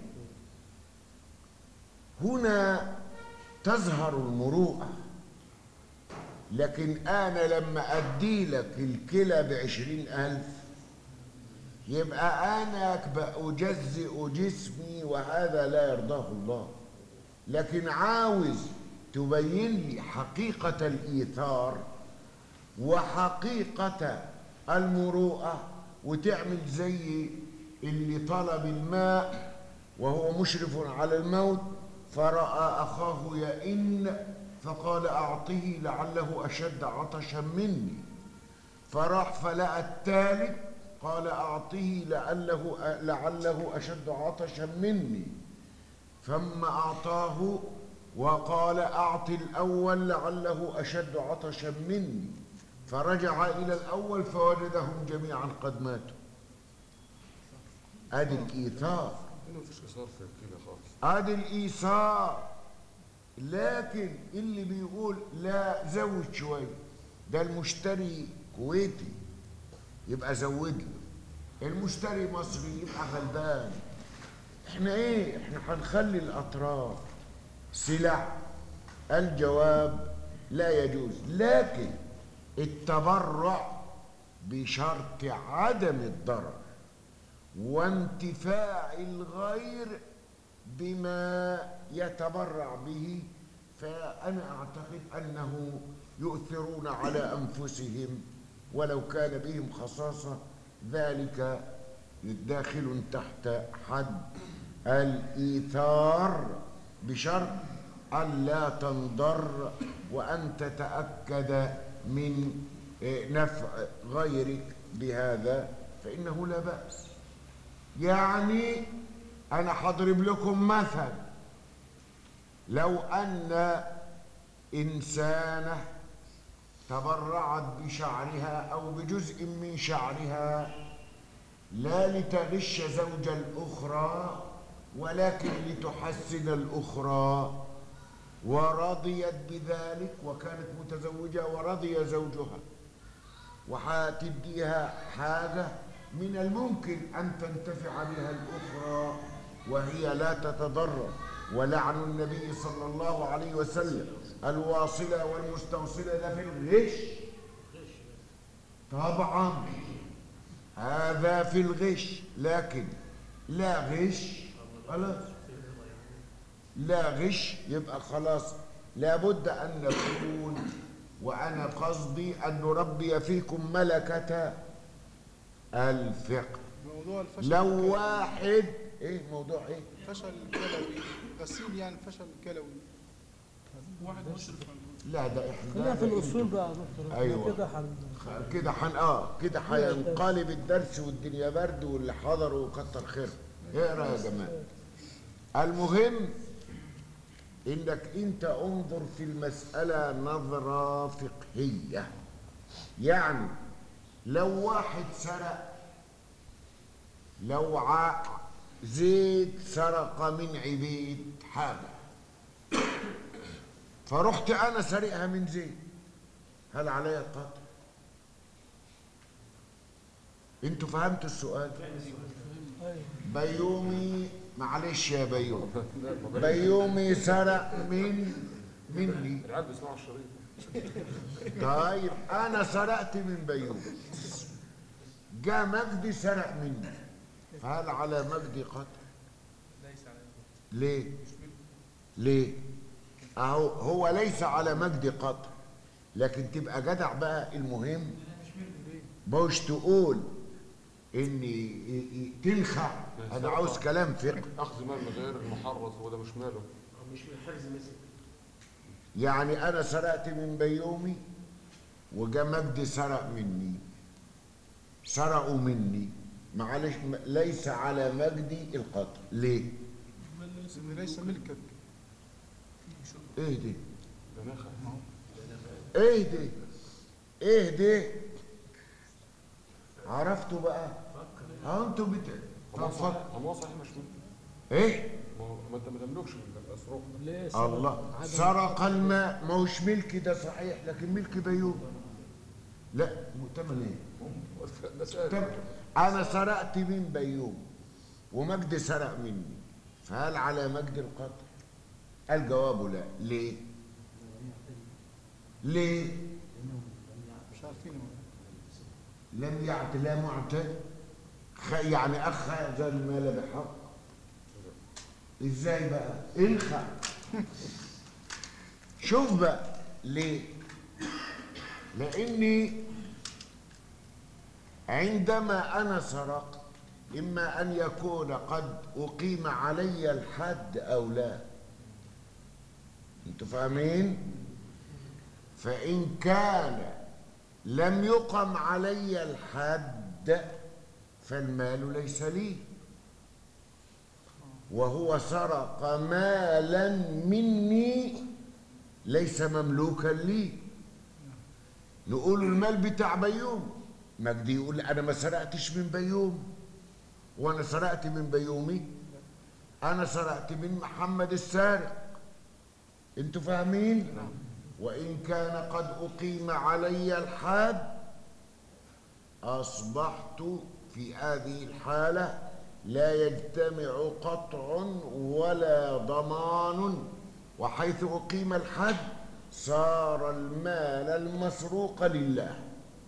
هنا تظهر المروءة لكن أنا لما أدي لك الكلى بعشرين ألف يبقى أنا بأجزئ جسمي وهذا لا يرضاه الله لكن عاوز تبين لي حقيقة الإيثار وحقيقة المروءة وتعمل زي اللي طلب الماء وهو مشرف على الموت فرأى أخاه يئن فقال أعطه لعله أشد عطشا مني فراح فلقى الثالث قال أعطه لعله لعله أشد عطشا مني ثم أعطاه وقال أعط الأول لعله أشد عطشا مني فرجع إلى الأول فوجدهم جميعا قد ماتوا أدي الإيثار هنا مفيش اثار في كده خالص ادي الايثار لكن اللي بيقول لا زود شويه ده المشتري كويتي يبقى زود له المشتري مصري يبقى غلبان احنا ايه احنا هنخلي الاطراف سلع الجواب لا يجوز لكن التبرع بشرط عدم الضرر وانتفاع الغير بما يتبرع به فأنا أعتقد أنه يؤثرون على أنفسهم ولو كان بهم خصاصة ذلك داخل تحت حد الإيثار بشرط ألا تنضر وأن تتأكد من نفع غيرك بهذا فإنه لا بأس يعني أنا هضرب لكم مثل لو أن إنسانة تبرعت بشعرها أو بجزء من شعرها لا لتغش زوج الأخرى ولكن لتحسن الأخرى ورضيت بذلك وكانت متزوجة ورضي زوجها وحتديها حاجة من الممكن أن تنتفع بها الأخرى وهي لا تتضرر ولعن النبي صلى الله عليه وسلم الواصلة والمستوصلة ده في الغش طبعا هذا في الغش لكن لا غش خلاص لا غش يبقى خلاص لابد أن نكون وأنا قصدي أن نربي فيكم ملكة الفقه موضوع الفشل لو الكلوي. واحد ايه موضوع ايه فشل كلوي غسيل يعني فشل كلوي واحد مشرف على الموت لا ده احنا خلينا في ده الاصول انتوا- بقى يا دكتور إحنا أيوة. كده حن... كده حن اه كده هينقلب الدرس والدنيا برد واللي حضروا كتر خير اقرا يا جماعه المهم انك انت انظر في المساله نظره فقهيه يعني لو واحد سرق لو ع... زيد سرق من عبيد حاجه فرحت انا سرقها من زيد هل علي القتل انتوا فهمتوا السؤال ايوه بيومي معلش يا بيومي بيومي سرق من مني العيال بيسمعوا الشريط طيب انا سرقت من بيومي جاء مجدي سرق مني فهل على مجدي قتل ليه ليه اهو هو ليس على مجدي قتل لكن تبقى جدع بقى المهم مش تقول ان ي- ي- تنخع انا عاوز كلام فقه اخذ مال غير المحرز هو ده مش ماله يعني انا سرقت من بيومي وجا مجدي سرق مني سرقوا مني معلش م- ليس على مجدي القتل ليه بل ليس إن ليس ملكك ايه دي ده نخع ايه دي ايه دي عرفتوا بقى ها انتوا بت هو طب صحيح فك- هو صحيح مش ملك ايه ما هو- ما انت ما تملكش الاسرار ليه سبب الله عدم- سرق الماء ما هوش ملكي ده صحيح لكن ملك بيوم لا مؤتمن ايه مسألة طب انا سرقت من بيوم ومجدي سرق مني فهل على مجدي القتل الجواب لا ليه ليه مش عارفين لم يعت لا معتد خ- يعني اخذ المال بحق ازاي بقى انخع شوف بقى ليه لاني عندما انا سرقت اما ان يكون قد اقيم علي الحد او لا انتوا فاهمين فان كان لم يقم علي الحد فالمال ليس لي وهو سرق مالا مني ليس مملوكا لي نقول المال بتاع بيوم مجدي يقول انا ما سرقتش من بيوم وانا سرقت من بيومي انا سرقت من محمد السارق انتوا فاهمين وان كان قد اقيم علي الحد اصبحت في هذه الحاله لا يجتمع قطع ولا ضمان وحيث اقيم الحد صار المال المسروق لله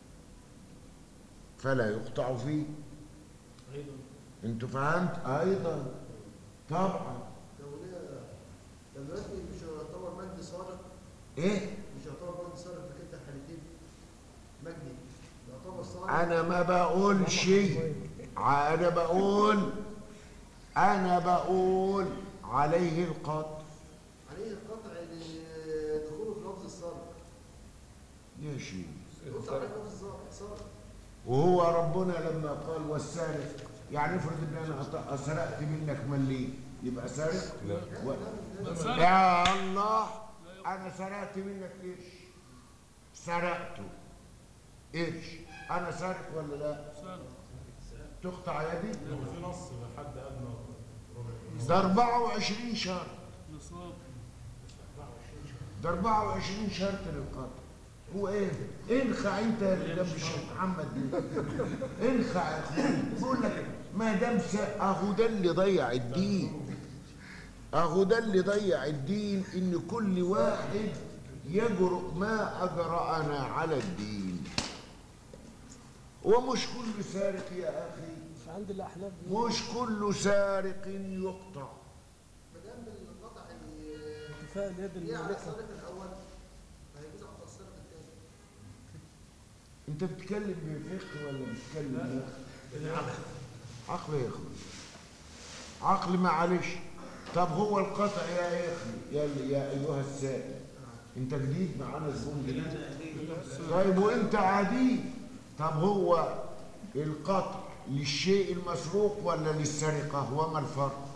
فلا يقطع فيه انتوا فهمت ايضا طبعا لو ليه دلوقتي مش يعتبر مجدي سارق ايه مش يعتبر مجدي سارق في كلتا الحالتين مجدي يعتبر سارق انا ما بقول شيء انا بقول انا بقول عليه القتل عليه القطع لدخوله في لفظ السارق يا شيء يقطع عليه لفظ السارق سارق وهو ربنا لما قال والسارق يعني افرض ان انا أط- سرقت منك مليم يبقى سارق لا و... سرق. يا الله انا سرقت منك ايش سرقته ايش انا سارق ولا لا سرق. تقطع يدي في نص لحد ادنى ربع ده 24 شهر نصاب ده 24 شرط للقتل هو ايه انخع انت اللي جنب الشيخ محمد دي انخع يا اخوان بقول لك ما دام س- اهو ده اللي ضيع الدين اهو ده اللي ضيع الدين ان كل واحد يجرؤ ما اجرأنا على الدين ومش كل سارق يا اخي في عند الاحناف دي مش كل سارق يقطع ما دام القطع اللي اتفاق اليد ليه على المالكه السارق الاول فهيجوز على السارق الثاني انت بتتكلم بفقه ولا بتتكلم عقل يا اخوي عقل معلش طب هو القطع يا اخي يا, يا ايها السائل انت جديد معانا زبون جديد طيب وانت عديد طب هو القطع للشيء المسروق ولا للسرقة وما الفرق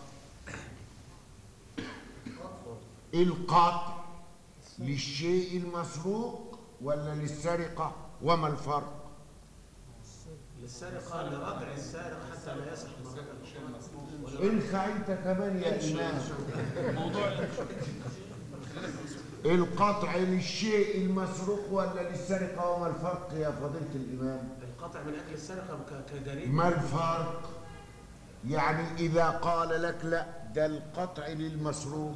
القطع للشيء المسروق ولا للسرقة وما الفرق للسرقة لردع السارق حتى لا يسرق مرة انخع انت كمان يا امام موضوع القطع للشيء المسروق ولا للسرقة وما الفرق يا فضيلة الإمام القطع من أجل السرقة ك- كجريمة ما الفرق يعني إذا قال لك لا ده القطع للمسروق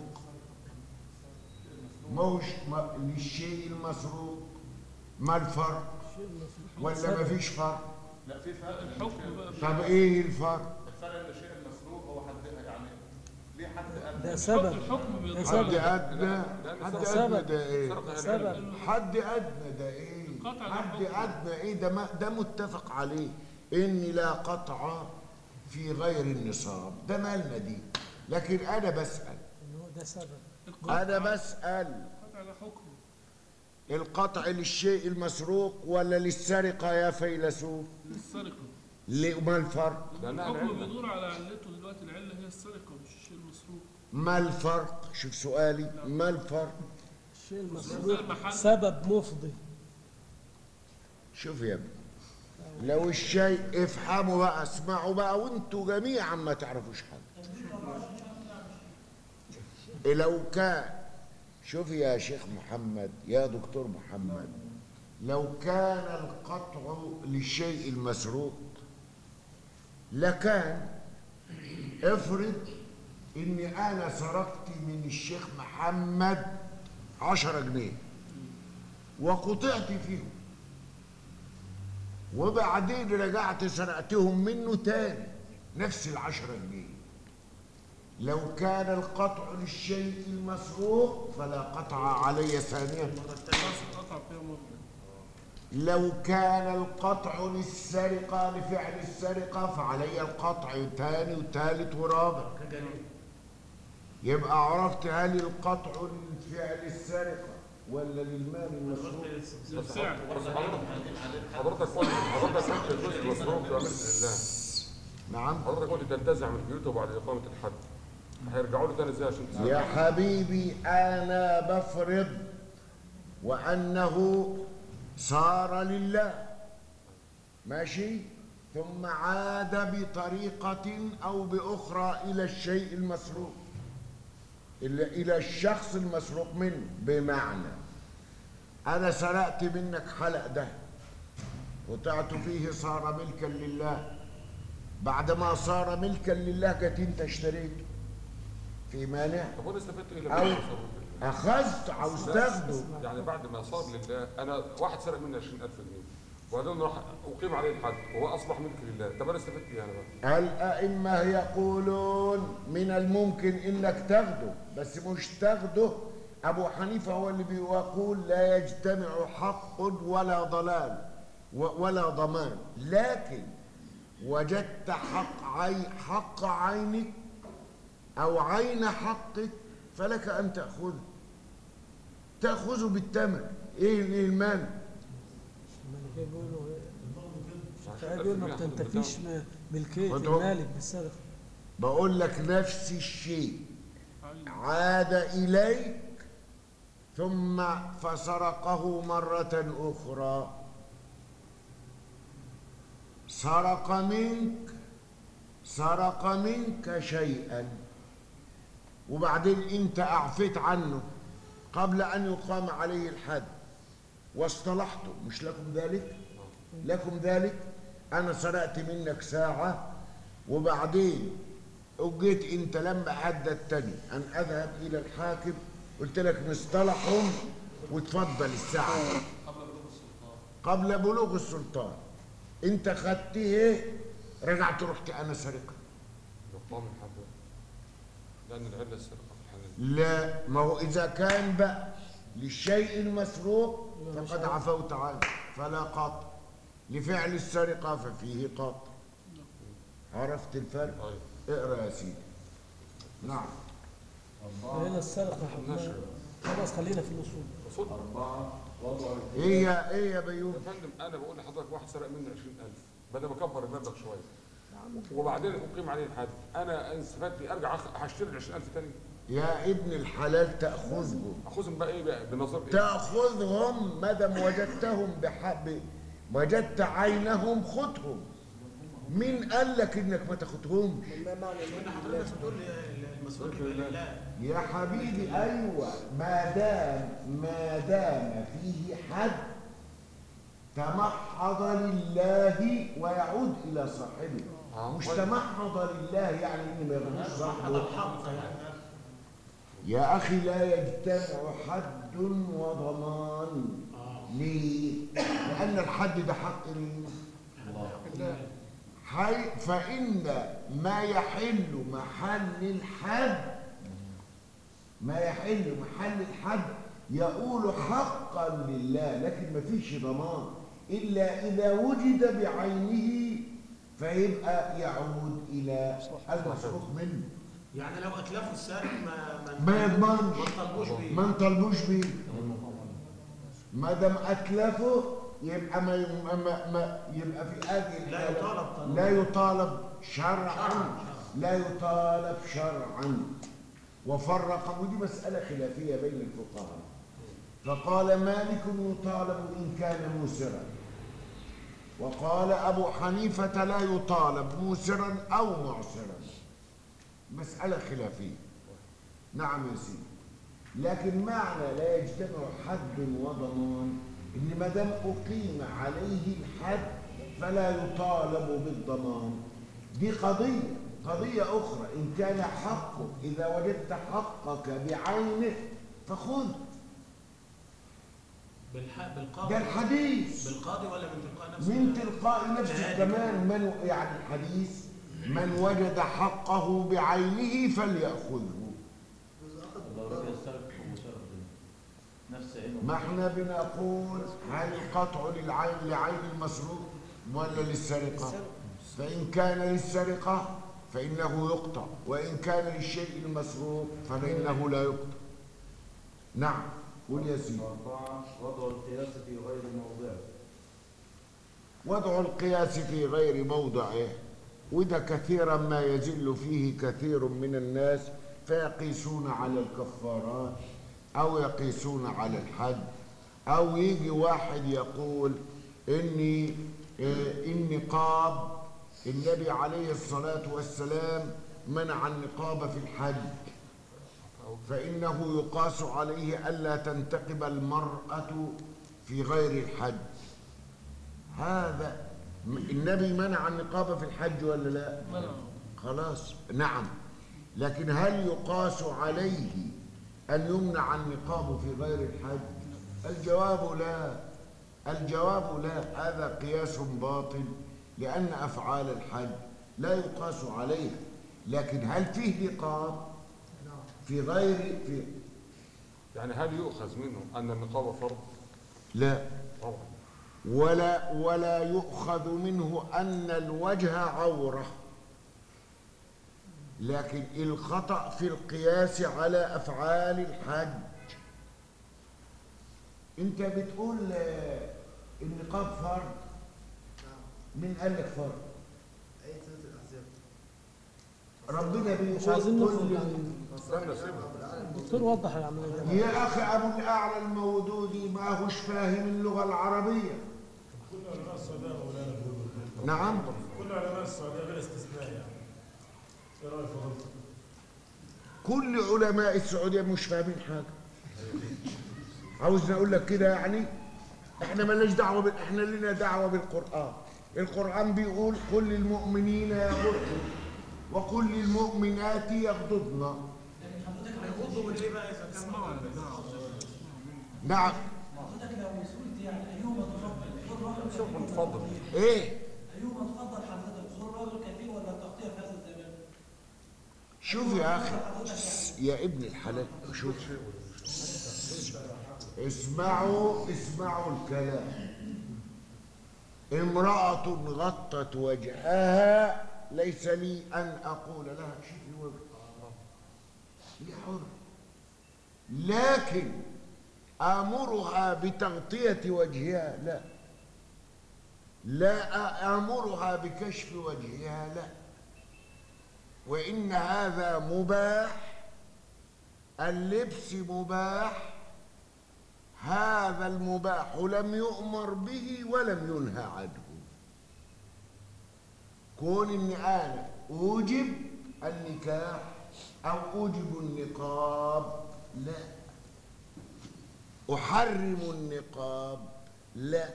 موش ما للشيء المسروق ما الفرق ولا ما فيش فرق لا في فرق الحكم بقى طب ايه الفرق الفرق ان الشيء المسروق هو حد يعني ليه حد ادنى ده سبب الحكم ده بيتغير حد سبب ادنى حد ادنى ده ايه سبب حد ادنى ده ايه القطع ده حد حكم. ادنى ايه ده ما ده متفق عليه ان لا قطع في غير النصاب ده مالنا دي لكن انا بسال إن هو ده سبب انا بسال القطع ده حكم القطع للشيء المسروق ولا للسرقه يا فيلسوف للسرقة ليه- ما الفرق لأنها الحكم العلة بيدور على علته دلوقتي العلة هي السرقة مش الشيء المسروق ما الفرق شوف سؤالي ما الفرق الشيء ده المسروق المحل سبب مفضي شوف يا ابني لو الشيء افهموا بقى اسمعوا بقى وانتوا جميعا ما تعرفوش حاجه لو كان شوف يا شيخ محمد يا دكتور محمد لو كان القطع للشيء المسروق لكان افرض اني انا سرقت من الشيخ محمد عشرة جنيه وقطعت فيهم وبعدين رجعت سرقتهم منه تاني نفس العشرة جنيه لو كان القطع للشيء المسروق فلا قطع علي ثانيا خلاص قطع فيها مرة لو كان القطع للسرقة لفعل السرقة فعلي القطع تاني وتالت ورابع كجريمة يبقى عرفت هل القطع لفعل السرقة ولا للمال المسروق للفعل بس حضرتك حضرتك قلت حضرتك قلت الجزء المسروق ده من الله نعم حضرتك قلت تنتزع من بيوته بعد إقامة الحد هيرجعوا له تاني ازاي عشان تسرق؟ يا حبيبي أنا بفرض وأنه صار لله ماشي ثم عاد بطريقة أو بأخرى إلى الشيء المسروق إلى إلى الشخص المسروق منه بمعنى أنا سرقت منك حلق ده قطعت فيه صار ملكا لله بعدما صار ملكا لله جيت أنت اشتريته في مانع طب وانا استفدت ايه أو لما أتصرف بالله؟ أخذت عاوز تاخده يعني بعد ما صار لله انا واحد سرق مني 20000 جنيه وبعدين راح اقيم عليه الحد وهو اصبح ملك لله طب انا استفدت ايه انا بقى؟ الأئمة يقولون من الممكن إنك تاخده بس مش تاخده أبو حنيفة هو اللي بيقول لا يجتمع حق ولا ضلال و- ولا ضمان لكن وجدت حق عي حق عينك أو عين حقك فلك أن تأخذه تأخذه بالثمن إيه إيه المال الملكية بيقولوا عشان الشافعية 1000 بيقول ما جنيه هاخد بتنتفيش البتاع. م- ملكية خدهم. المالك بالسرقة بقول لك نفس الشيء عين. عاد إليك ثم فسرقه مرة أخرى سرق منك سرق منك شيئا وبعدين انت اعفيت عنه قبل ان يقام عليه الحد واصطلحتم مش لكم ذلك لكم ذلك انا سرقت منك ساعة وبعدين وجيت انت لما حددتني ان اذهب الى الحاكم قلت لك نصطلحهم وتفضل الساعة قبل بلوغ السلطان انت خدت ايه رجعت رحت انا سرقة اقام الحد لان العله السرقه في الحلال لا ما هو اذا كان بقى للشيء المسروق فقد عفوت عنه فلا قاطع لفعل السرقة ففيه قاطع عرفت الفرق طيب اقرا يا سيدي نعم هنا السرقة حكمها خلاص خلينا في الأصول اقصد أربعة وضع ايه يا ايه يا بيوم يا فندم انا بقول لحضرتك واحد سرق مني 20000 بدل ما اكبر المبلغ شويه وبعدين اقيم عليه الحد انا ان استفدت بيه ارجع أخ- هشتري ال 20000 تاني يا ابن الحلال تأخذهم اخذهم بقى ايه بقى بنظر ايه؟ تأخذهم ما دام وجدتهم بحب وجدت عينهم خدهم مين قال لك انك ما تاخدهمش لان حضرتك بتقول لي المسؤول يبقى لله يا حبيبي ايوه ما دام ما دام فيه حد تمحض لله ويعود الى صاحبه آه. مش تمحض لله يعني ان ما يغنوش هذا صاحبه الحق يعني يا اخي لا يجتمع حد وضمان ليه لان الحد ده حق مين الله حي فإن ما يحل محل الحد ما يحل محل الحد يقول حقا لله لكن ما فيش ضمان إلا إذا وجد بعينه فيبقى يعود إلى المسروق منه يعني لو اتلفوا السارق ما ما يضمنش ما طلبوش بيه ما نطلبوش بيه ما دام أتلفه يبقى ما ما ما, ما يبقى في هذه لا الحالة يطالب طلب. لا يطالب شرعا شرعاً. لا يطالب شرعا وفرق ودي مسألة خلافية بين الفقهاء فقال مالك يطالب إن كان موسرا وقال أبو حنيفة لا يطالب موسرا أو معسرا مسألة خلافية نعم يا سيدي لكن معنى لا يجتمع حد وضمان ان ما دام اقيم عليه الحد فلا يطالب بالضمان دي قضيه قضيه اخرى ان كان حقه اذا وجدت حقك بعينه فخذ بالح... بالقاضي ده الحديث بالقاضي ولا من تلقاء نفسه من تلقاء نفسه شهادة. كمان من يعني الحديث من وجد حقه بعينه فليأخذه لو رجع السرق ومشارك نفس عينه ما احنا بنقول هل القطع للعين لعين المسروق ولا للسرقة فإن كان للسرقة فإنه يقطع وإن كان للشيء المسروق فإنه لا يقطع نعم قول يا سيدي أربعة وضع القياس في غير موضعه وضع القياس في غير موضعه وده كثيرا ما يزل فيه كثير من الناس فيقيسون على الكفارات أو يقيسون على الحد أو يجي واحد يقول إني آه، النقاب النبي عليه الصلاة والسلام منع النقاب في الحج فإنه يقاس عليه ألا تنتقب المرأة في غير الحج هذا النبي منع النقاب في الحج ولا لا منع خلاص نعم لكن هل يقاس عليه أن يمنع النقاب في غير الحج الجواب لا الجواب لا هذا قياس باطل لأن أفعال الحج لا يقاس عليها لكن هل فيه نقاب في غير في يعني هل يؤخذ منه ان النقابه فرض؟ لا طبعا ولا ولا يؤخذ منه أن الوجه عورة لكن الخطأ في القياس على أفعال الحج أنت بتقول آه، النقاب فرض مين قال لك فرض ربنا مش عايزين بيقول نخرج كل عن استنى سيبها الدكتور وضح العمليه دي يا أخي أبو الأعلى المودودي ما هوش فاهم اللغة العربية كل علماء السعوديه مولانا بيقولوا كده. نعم كل علماء السعوديه بلا استثناء يعني ايه رايك في غلطه؟ كل علماء السعودية مش فاهمين حاجة عاوزني أقول لك كده يعني احنا مالناش دعوة بال... احنا لنا دعوة بالقرآن القرآن بيقول كل المؤمنين يغضوا وكل المؤمنات يغضضن هيغضوا من ايه بقى اذا كان موضوع نعم حضرتك لو سئلت يعني ايهما تفضل خذ رجل شوف كثير اتفضل ايه ايهما تفضل حضرتك خذ رجل كثير ولا التغطيه في هذا الزمان؟ شوف يا أخي يا ابن الحلال شوف اسمعوا اسمعوا الكلام امرأة غطت وجهها ليس لي أن أقول لها شوفي وجهك هي حرة لكن آمرها بتغطية وجهها لا لا آمرها بكشف وجهها لا وإن هذا مباح اللبس مباح هذا المباح لم يؤمر به ولم ينهى عنه كون اني انا اوجب النكاح او اوجب النقاب لا احرم النقاب لا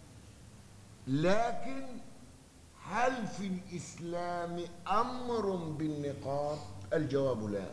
لكن هل في الاسلام امر بالنقاب الجواب لا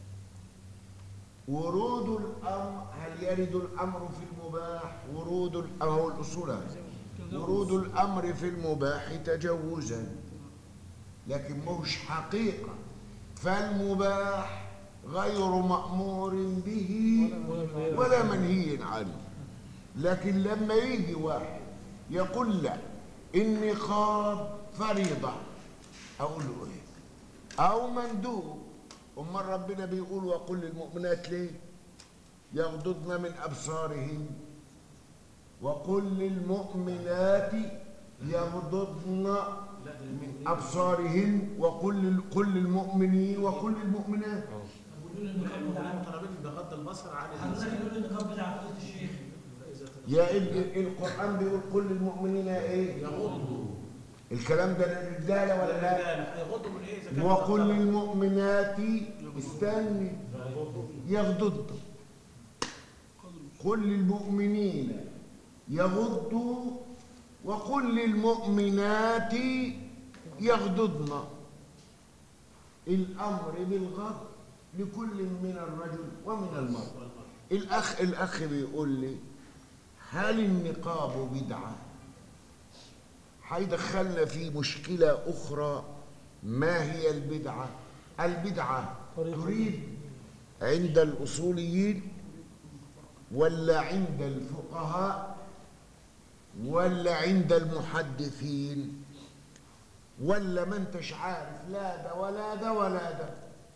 ورود الامر هل يرد الامر في المباح ورود ال- أو الاصول هذا ورود الامر في المباح تجوزا لكن مش حقيقه فالمباح غير مامور به ولا منهي عنه لكن لما يجي واحد يقول لا النقاب فريضه اقول له ايه او مندوب امال ربنا بيقول وقل للمؤمنات ليه يغضضن من ابصارهن وقل للمؤمنات يغضضن من ابصارهن وقل لل- قل للمؤمنين وقل للمؤمنات بيقولوا لي النقاب بدعه مطالبين بغض البصر عن حضرتك بيقول لي النقاب بدعه فضيله الشيخ يا ال- ال- القران بيقول قل للمؤمنين ايه يغضوا الكلام ده للرجاله ولا لا الرجال يغضوا من ايه اذا كان وقل غض- للمؤمنات استني يغضضن قل للمؤمنين يغضوا وقل للمؤمنات يغضضن الامر بالغض لكل من الرجل ومن المرأة الاخ الاخ بيقول لي هل النقاب بدعه هيدخلنا في مشكله اخرى ما هي البدعه البدعه تريد عند الاصوليين ولا عند الفقهاء ولا عند المحدثين ولا ما انتش عارف لا ده ولا ده ولا ده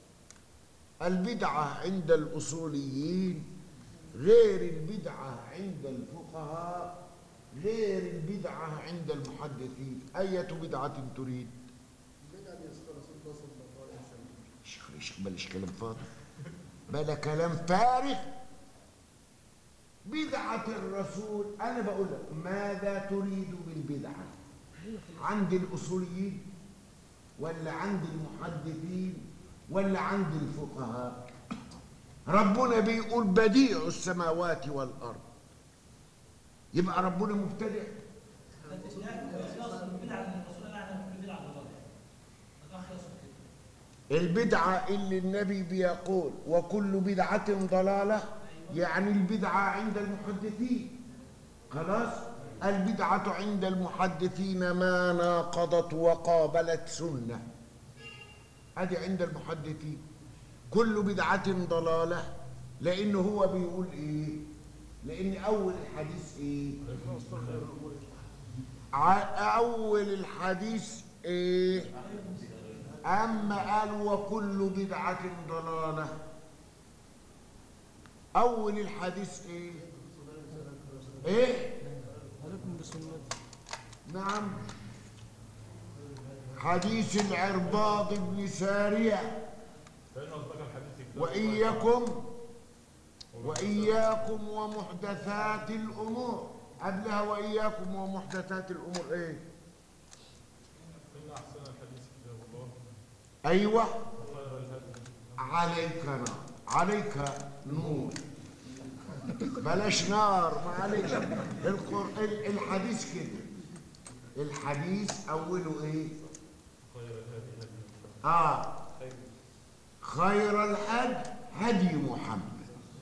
البدعة عند الأصوليين غير البدعة عند الفقهاء غير البدعة عند المحدثين أية بدعة تريد شيخ ليش بلاش كلام فاضي بلا كلام فارغ بدعة الرسول أنا بقول لك ماذا تريد بالبدعة عند الأصوليين ولا عند المحدثين ولا عند الفقهاء ربنا بيقول بديع السماوات والأرض يبقى ربنا مبتدع يقصد البدعه ان الرسول قال عنها كل بدعه ضلاله الاخ يقصد كده البدعة اللي النبي بيقول وكل بدعة ضلالة يعني البدعة عند المحدثين خلاص البدعة عند المحدثين ما ناقضت وقابلت سنة هذه عند المحدثين كل بدعة ضلالة لأنه هو بيقول إيه لأن أول الحديث إيه ع- أول الحديث إيه أما قال وكل بدعة ضلالة أول الحديث إيه؟ إيه؟ عليكم بسنتي نعم حديث العرباض بن سارية فإن أصدق الحديث كتاب وإياكم وإياكم ومحدثات الأمور قبلها وإياكم ومحدثات الأمور إيه؟ إن أحسن الحديث كتاب الله أيوه وخير الهدي عليك نار عليك نور بلاش نار معلش القر... ال- الحديث كده الحديث اوله ايه خير الهدي هدي اه خير خير الهدي هدي محمد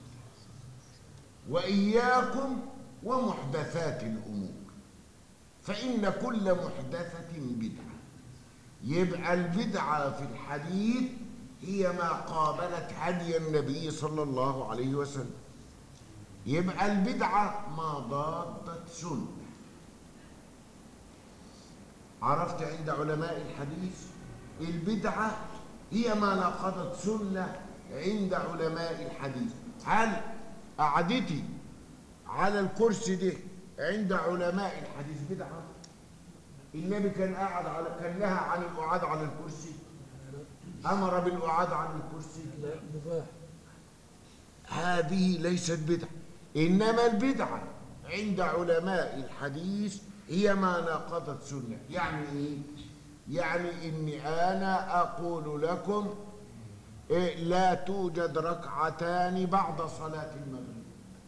واياكم ومحدثات الامور فان كل محدثه بدعه يبقى البدعه في الحديث هي ما قابلت هدي النبي صلى الله عليه وسلم يبقى البدعه ما ضادت سنه عرفت عند علماء الحديث البدعه هي ما نقضت سنه عند علماء الحديث هل قعدتي على الكرسي ده عند علماء الحديث بدعة النبي كان قاعد على كان نهى عن القعاد على الكرسي أمر بالقعاد على الكرسي مباح هذه ليست بدعة إنما البدعة عند علماء الحديث هي ما ناقضت سنة يعني إيه؟ يعني إني أنا أقول لكم إيه لا توجد ركعتان بعد صلاة المغرب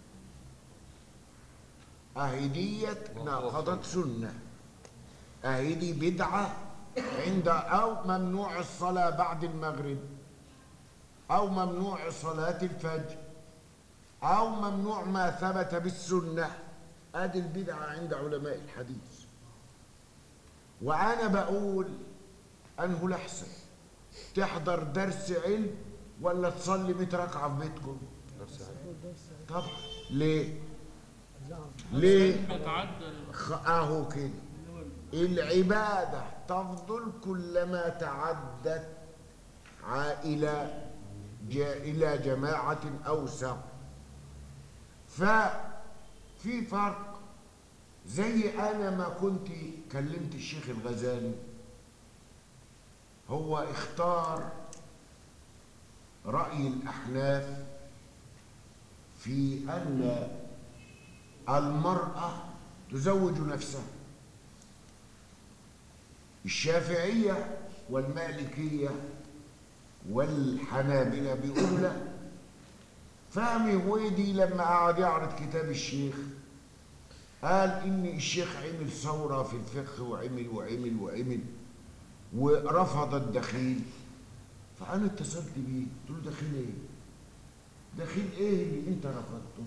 أهدية ناقضت سنة أهدي بدعة عند أو ممنوع الصلاة بعد المغرب أو ممنوع صلاة الفجر أو ممنوع ما ثبت بالسنة ادي البدعة عند علماء الحديث وأنا بقول أنه الأحسن تحضر درس علم ولا تصلي 100 ركعة في بيتكم درس علم. طبعا ليه ليه بيتعدى خ- اهو كده العبادة تفضل كلما تعدت إلى ج- إلى جماعة أوسع ففي فرق زي أنا ما كنت كلمت الشيخ الغزالي هو اختار رأي الأحناف في أن المرأة تزوج نفسها الشافعية والمالكية والحنابلة بيقولوا لا فهمي هويدي لما قعد يعرض كتاب الشيخ قال إن الشيخ عمل ثورة في الفقه وعمل وعمل وعمل ورفض الدخيل فأنا اتصلت بيه قلت له دخيل إيه؟ دخيل إيه اللي أنت رفضته؟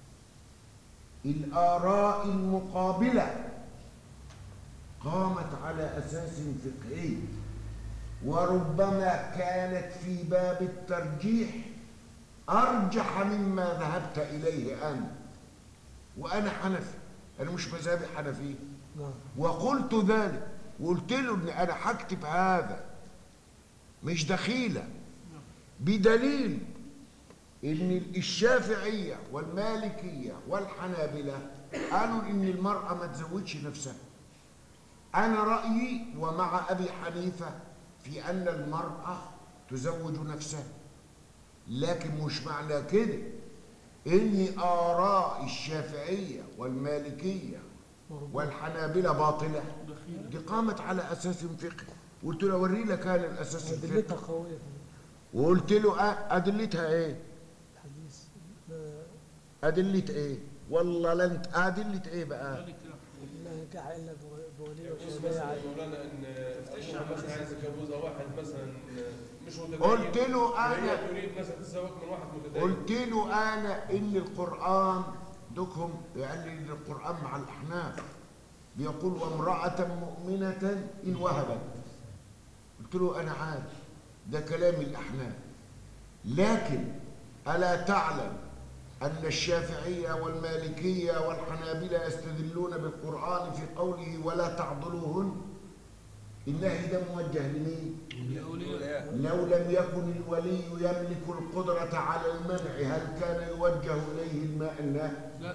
الآراء المقابلة قامت على أساس فقهي وربما كانت في باب الترجيح أرجح مما ذهبت إليه أنت وأنا حنفي أنا مش مذهبي حنفي نعم وقلت ذلك وقلت له إن أنا هكتب هذا مش دخيلة بدليل إن الشافعية والمالكية والحنابلة قالوا إن المرأة ما تزوجش نفسها أنا رأيي ومع أبي حنيفة في أن المرأة تزوج نفسها لكن مش معنى كده إن آراء الشافعية والمالكية والحنابلة باطلة دي قامت على أساس فقهي قلت له أوري لك أنا الأساس أدلتها الفقهي قوية وقلت له أه أدلتها إيه الحديث لا أدلة إيه والله لن أدلة إيه بقى لا نكاح إلا بو- بولي بص وشهداء مثلا عدل مولانا ان واحد مثلا عايز يتجوزها واحد مثلا مش متدين قلت له وهي أنا تريد مثلا تتزوج من واحد متدين قلت له انا ان القران دكهم قال لي ان القران مع الاحناف بيقول وامراه مؤمنه ان وهبت قلت له انا عارف ده كلام الاحناف لكن الا تعلم ان الشافعيه والمالكيه والحنابله يستدلون بالقران في قوله ولا تعضلوهن النهي ده موجه لمين لو لم يكن الولي يملك القدرة على المنع هل كان يوجه إليه الماء النهي؟ لا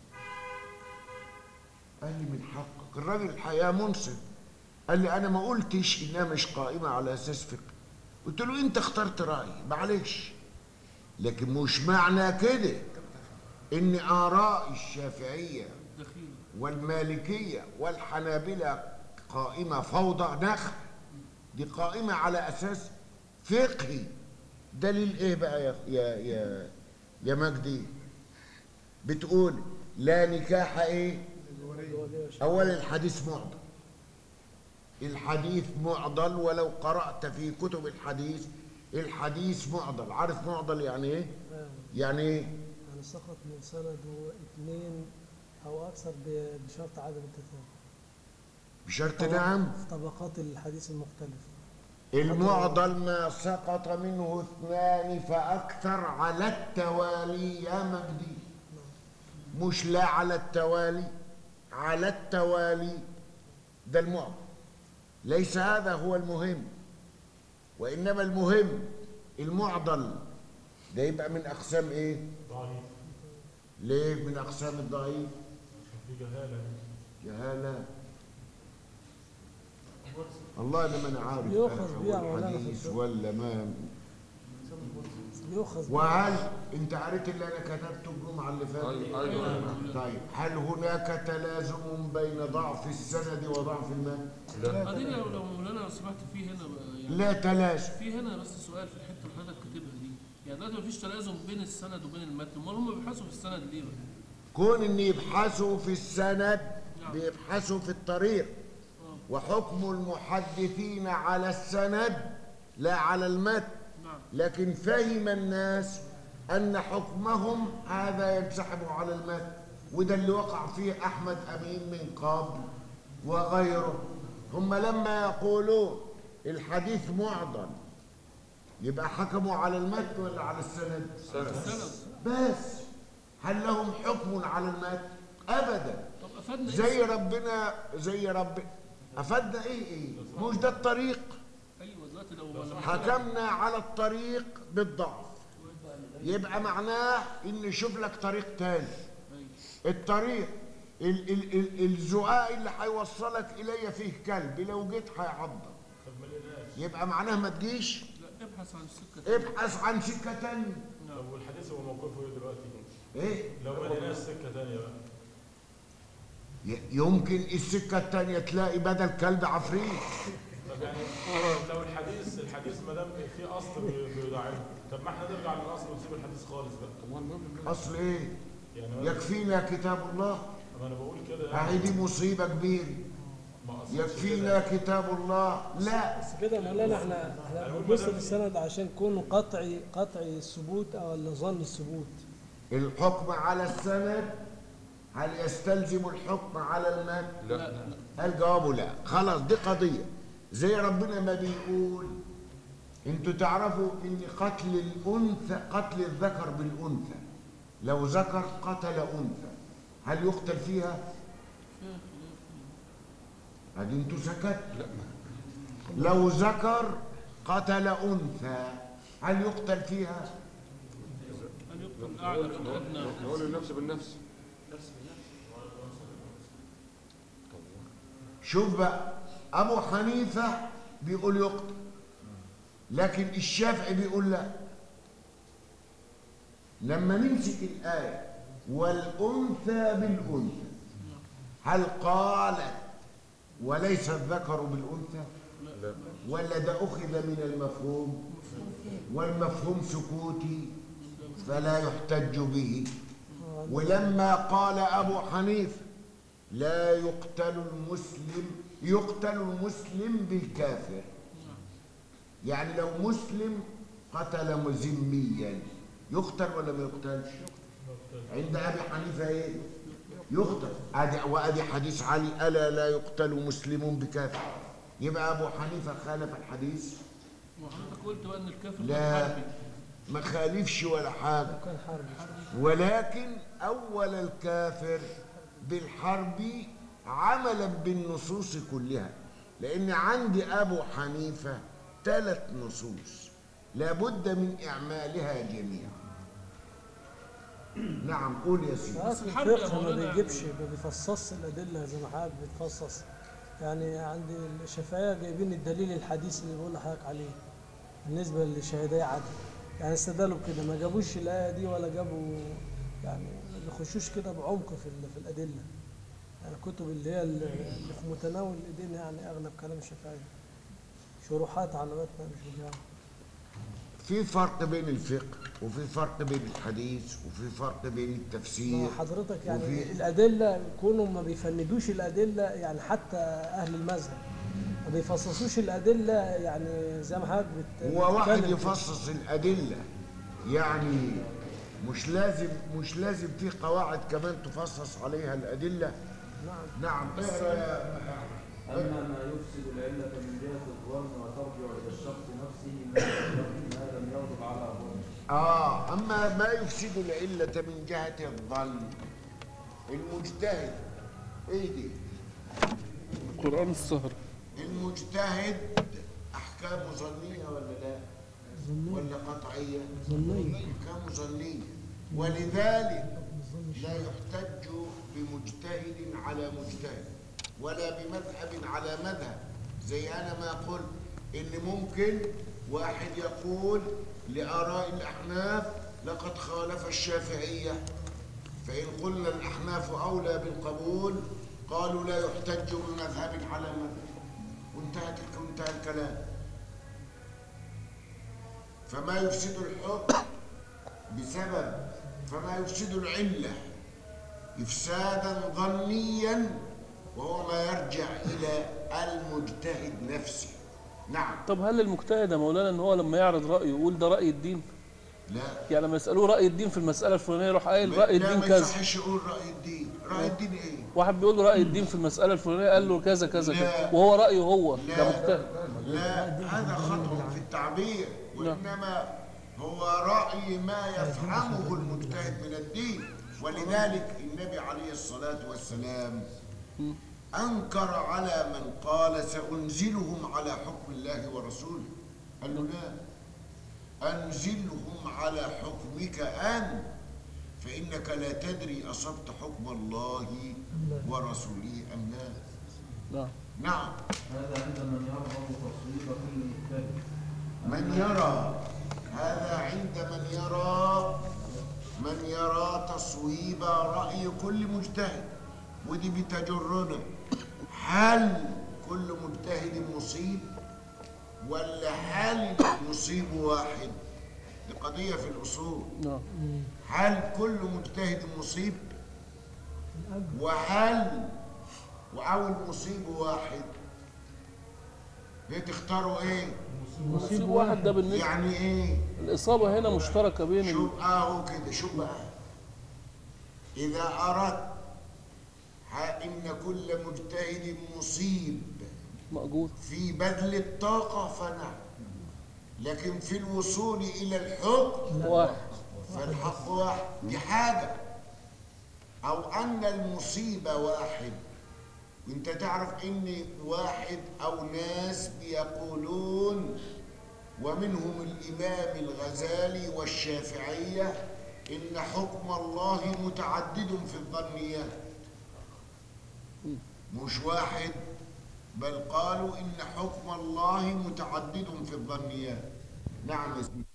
قال لي من حقك الراجل الحقيقة منصف قال لي أنا ما قلتش إنها مش قائمة على أساس فقهي قلت له أنت اخترت رأيي معلش لكن مش معنى كده إن آراء الشافعية دخيل والمالكية والحنابلة قائمة فوضى نخل دي قائمة على أساس فقهي دليل إيه بقى يا يا يا, يا مجدي بتقول لا نكاح إيه بولي وشهداء أولا الحديث معضل الحديث معضل ولو قرأت في كتب الحديث الحديث معضل عارف معضل يعني إيه آه. يعني إيه يعني سقط من سنده اثنين أو أكثر ب- بشرط عدم التتابع بشرط طبعاً نعم في طبقات الحديث المختلف المعضل ما سقط منه اثنان فأكثر على التوالي يا مجدي مش لا على التوالي على التوالي ده المعضل ليس هذا هو المهم وإنما المهم المعضل ده يبقى من أقسام إيه؟ ليه من أقسام الضعيف في جهالة جهالة الله لما أنا عارف يؤخذ هو بيها مولانا في الحديث الفقه. ولا ما يؤخذ وهل انت قريت اللي انا كتبته الجمعه اللي فاتت ايوه ايوه طيب هل هناك تلازم بين ضعف السند وضعف المتن لا اديني لو لو مولانا لو سمحت في هنا بقى يعني لا تلازم في هنا بس سؤال في الحته اللي حضرتك كاتبها دي يعني دلوقتي مفيش تلازم بين السند وبين المتن امال هم بيبحثوا في السند ليه بقى؟ كون ان يبحثوا في السند نعم. بيبحثوا في الطريق اه وحكم المحدثين على السند لا على المتن نعم لكن فهم الناس ان حكمهم هذا ينسحب على المتن وده اللي وقع فيه احمد امين من قبل وغيره هم لما يقولون الحديث معضل يبقى حكموا على المتن ولا على السند السند بس هل لهم حكم على المتن ابدا طب افادنا زي ايه؟ ربنا زي رب افدنا ايه ايه مش ده الطريق ايوه دلوقتي لو لو حكمنا على الطريق بالضعف يبقى معناه ان نشوف لك طريق تاني أيوة. الطريق ال ال ال الزقاق اللي هيوصلك الي فيه كلب لو جيت هيعضك طب ما لقيناش يبقى معناه ما تجيش لا ابحث عن السكه ابحث عن سكه تانية طب والحديث هو موقفه ايه دلوقتي؟ ايه لو ما لقيناش سكة تانية بقى ي- يمكن السكه التانية تلاقي بدل كلب عفريت طب يعني لو الحديث الحديث ما دام في اصل بي- بيضاعفه طب ما احنا نرجع للاصل ونسيب الحديث خالص بقى طب ما المهم اصل ايه يعني ما يكفينا كتاب الله ما انا بقول كده هاي دي مصيبه كبيره ما أقصدش يكفينا كده. كتاب الله لا بس كده يا مولانا احنا احنا أقول بنبص مدام- للسند عشان يكون قطعي قطعي الثبوت او ولا ظن الثبوت الحكم على السند هل يستلزم الحكم على المتن لا لا الجواب لا خلاص دي قضيه زي ربنا ما بيقول انتوا تعرفوا ان قتل الانثى قتل الذكر بالانثى لو ذكر قتل انثى هل يقتل فيها فيها خلاف ادي انتوا سكت لا لو ذكر قتل انثى هل يقتل فيها هل يقتل الاعلى بالادنى نقول النفس بالنفس شوف بقى ابو حنيفه بيقول يقتل لكن الشافعي بيقول لا لما نمسك الايه والانثى بالانثى هل قالت وليس الذكر بالانثى لا ولا ده اخذ من المفهوم والمفهوم سكوتي فلا يحتج به ولما قال ابو حنيفه لا يقتل المسلم يقتل المسلم بالكافر يعني لو مسلم قتل ذميا يقتل ولا ما يقتلش عند ابي حنيفه ايه يقتل ادي وادي حديث علي الا لا يقتل مسلم بكافر يبقى ابو حنيفه خالف الحديث وحضرتك قلت بقى ان الكافر لا. حربي ما خالفش ولا حاجه كان حرب ولكن أول الكافر بالحرب عملا بالنصوص كلها لأن عندي أبو حنيفة ثلاث نصوص لابد من إعمالها جميعا نعم قول يا سيدي اصل الحرب يا الفقه ما مولانا بيجيبش ما بيفصصش الادله زي ما حضرتك بتفصص يعني عند الشافعيه جايبين الدليل الحديث اللي بقول لحضرتك عليه بالنسبه للشهاديه عدل يعني استدلوا بكده ما جابوش الايه دي ولا جابوا يعني ما بيخشوش كده بعمق في ال- في الادله يعني الكتب اللي هي اللي اللي في متناول الايدين يعني اغلب كلام الشافعيه شروحات على متن مش بجامع في فرق بين الفقه وفي فرق بين الحديث وفي فرق بين التفسير ما حضرتك يعني وفي- الأدلة يكونوا ما بيفندوش الأدلة يعني حتى أهل المذهب ما بيفصصوش الأدلة يعني زي ما حضرتك بت هو واحد بتتكلم كده. يفصص الأدلة يعني مش لازم مش لازم في قواعد كمان تفصص عليها الأدلة نعم نعم اقرا يا أما ما يفسد العلة من جهة الظن وترجع إلى الشخص نفسه ما ما لم يغضب على ظنه آه أما ما يفسد العلة من جهة الظن المجتهد إيه دي؟ قرآن السهر المجتهد أحكامه ظنية ولا لا؟ ظنية ولا قطعية؟ ظنية أحكامه ظنية ولذلك لا يحتج بمجتهد على مجتهد ولا بمذهب على مذهب زي انا ما قلت ان ممكن واحد يقول لاراء الاحناف لقد خالف الشافعيه فان قلنا الاحناف اولى بالقبول قالوا لا يحتج بمذهب على مذهب وانتهت وانتهى الكلام فما يفسد الحكم بسبب فما يفسد العلة إفسادا ظنيا وهو ما يرجع إلى المجتهد نفسه نعم طب هل المجتهد يا مولانا ان هو لما يعرض رايه يقول ده راي الدين لا يعني لما يسالوه راي الدين في المساله الفلانيه يروح قايل راي لا الدين ما كذا يصحش يقول رأي الدين رأي الدين إيه واحد بيقول له راي الدين في المساله الفلانيه قال له كذا كذا كذا لا. وهو رايه هو ده لا. مجتهد لا هذا خطأ في التعبير وإنما هو رأي ما يفهمه المجتهد من الدين ولذلك النبي عليه الصلاة والسلام أنكر على من قال سأنزلهم على حكم الله ورسوله قال له لا أنزلهم على حكمك أنت فإنك لا تدري أصبت حكم الله ورسوله أم لا نعم نعم هذا عند من يرغب تصويب كل مجتهد من يرى هذا عند من يرى من يرى تصويب رأي كل مجتهد ودي بتجرنا هل كل مجتهد مصيب ولا هل يصيب واحد دي قضية في الأصول نعم هل كل مجتهد مصيب وهل أو المصيب واحد تختاروا ايه نصيب واحد ده بالنسبه يعني ايه الاصابه هنا مشتركه بين ال... شوف اهو كده شوف بقى اذا اردت ها ان كل مجتهد مصيب مأجور في بذل الطاقة فنعم لكن في الوصول إلى الحكم واحد فالحق واحد دي حاجة أو أن المصيبة واحد وانت تعرف ان واحد او ناس بيقولون ومنهم الامام الغزالي والشافعيه ان حكم الله متعدد في الظنيات مش واحد بل قالوا ان حكم الله متعدد في الظنيات نعم يا سيدي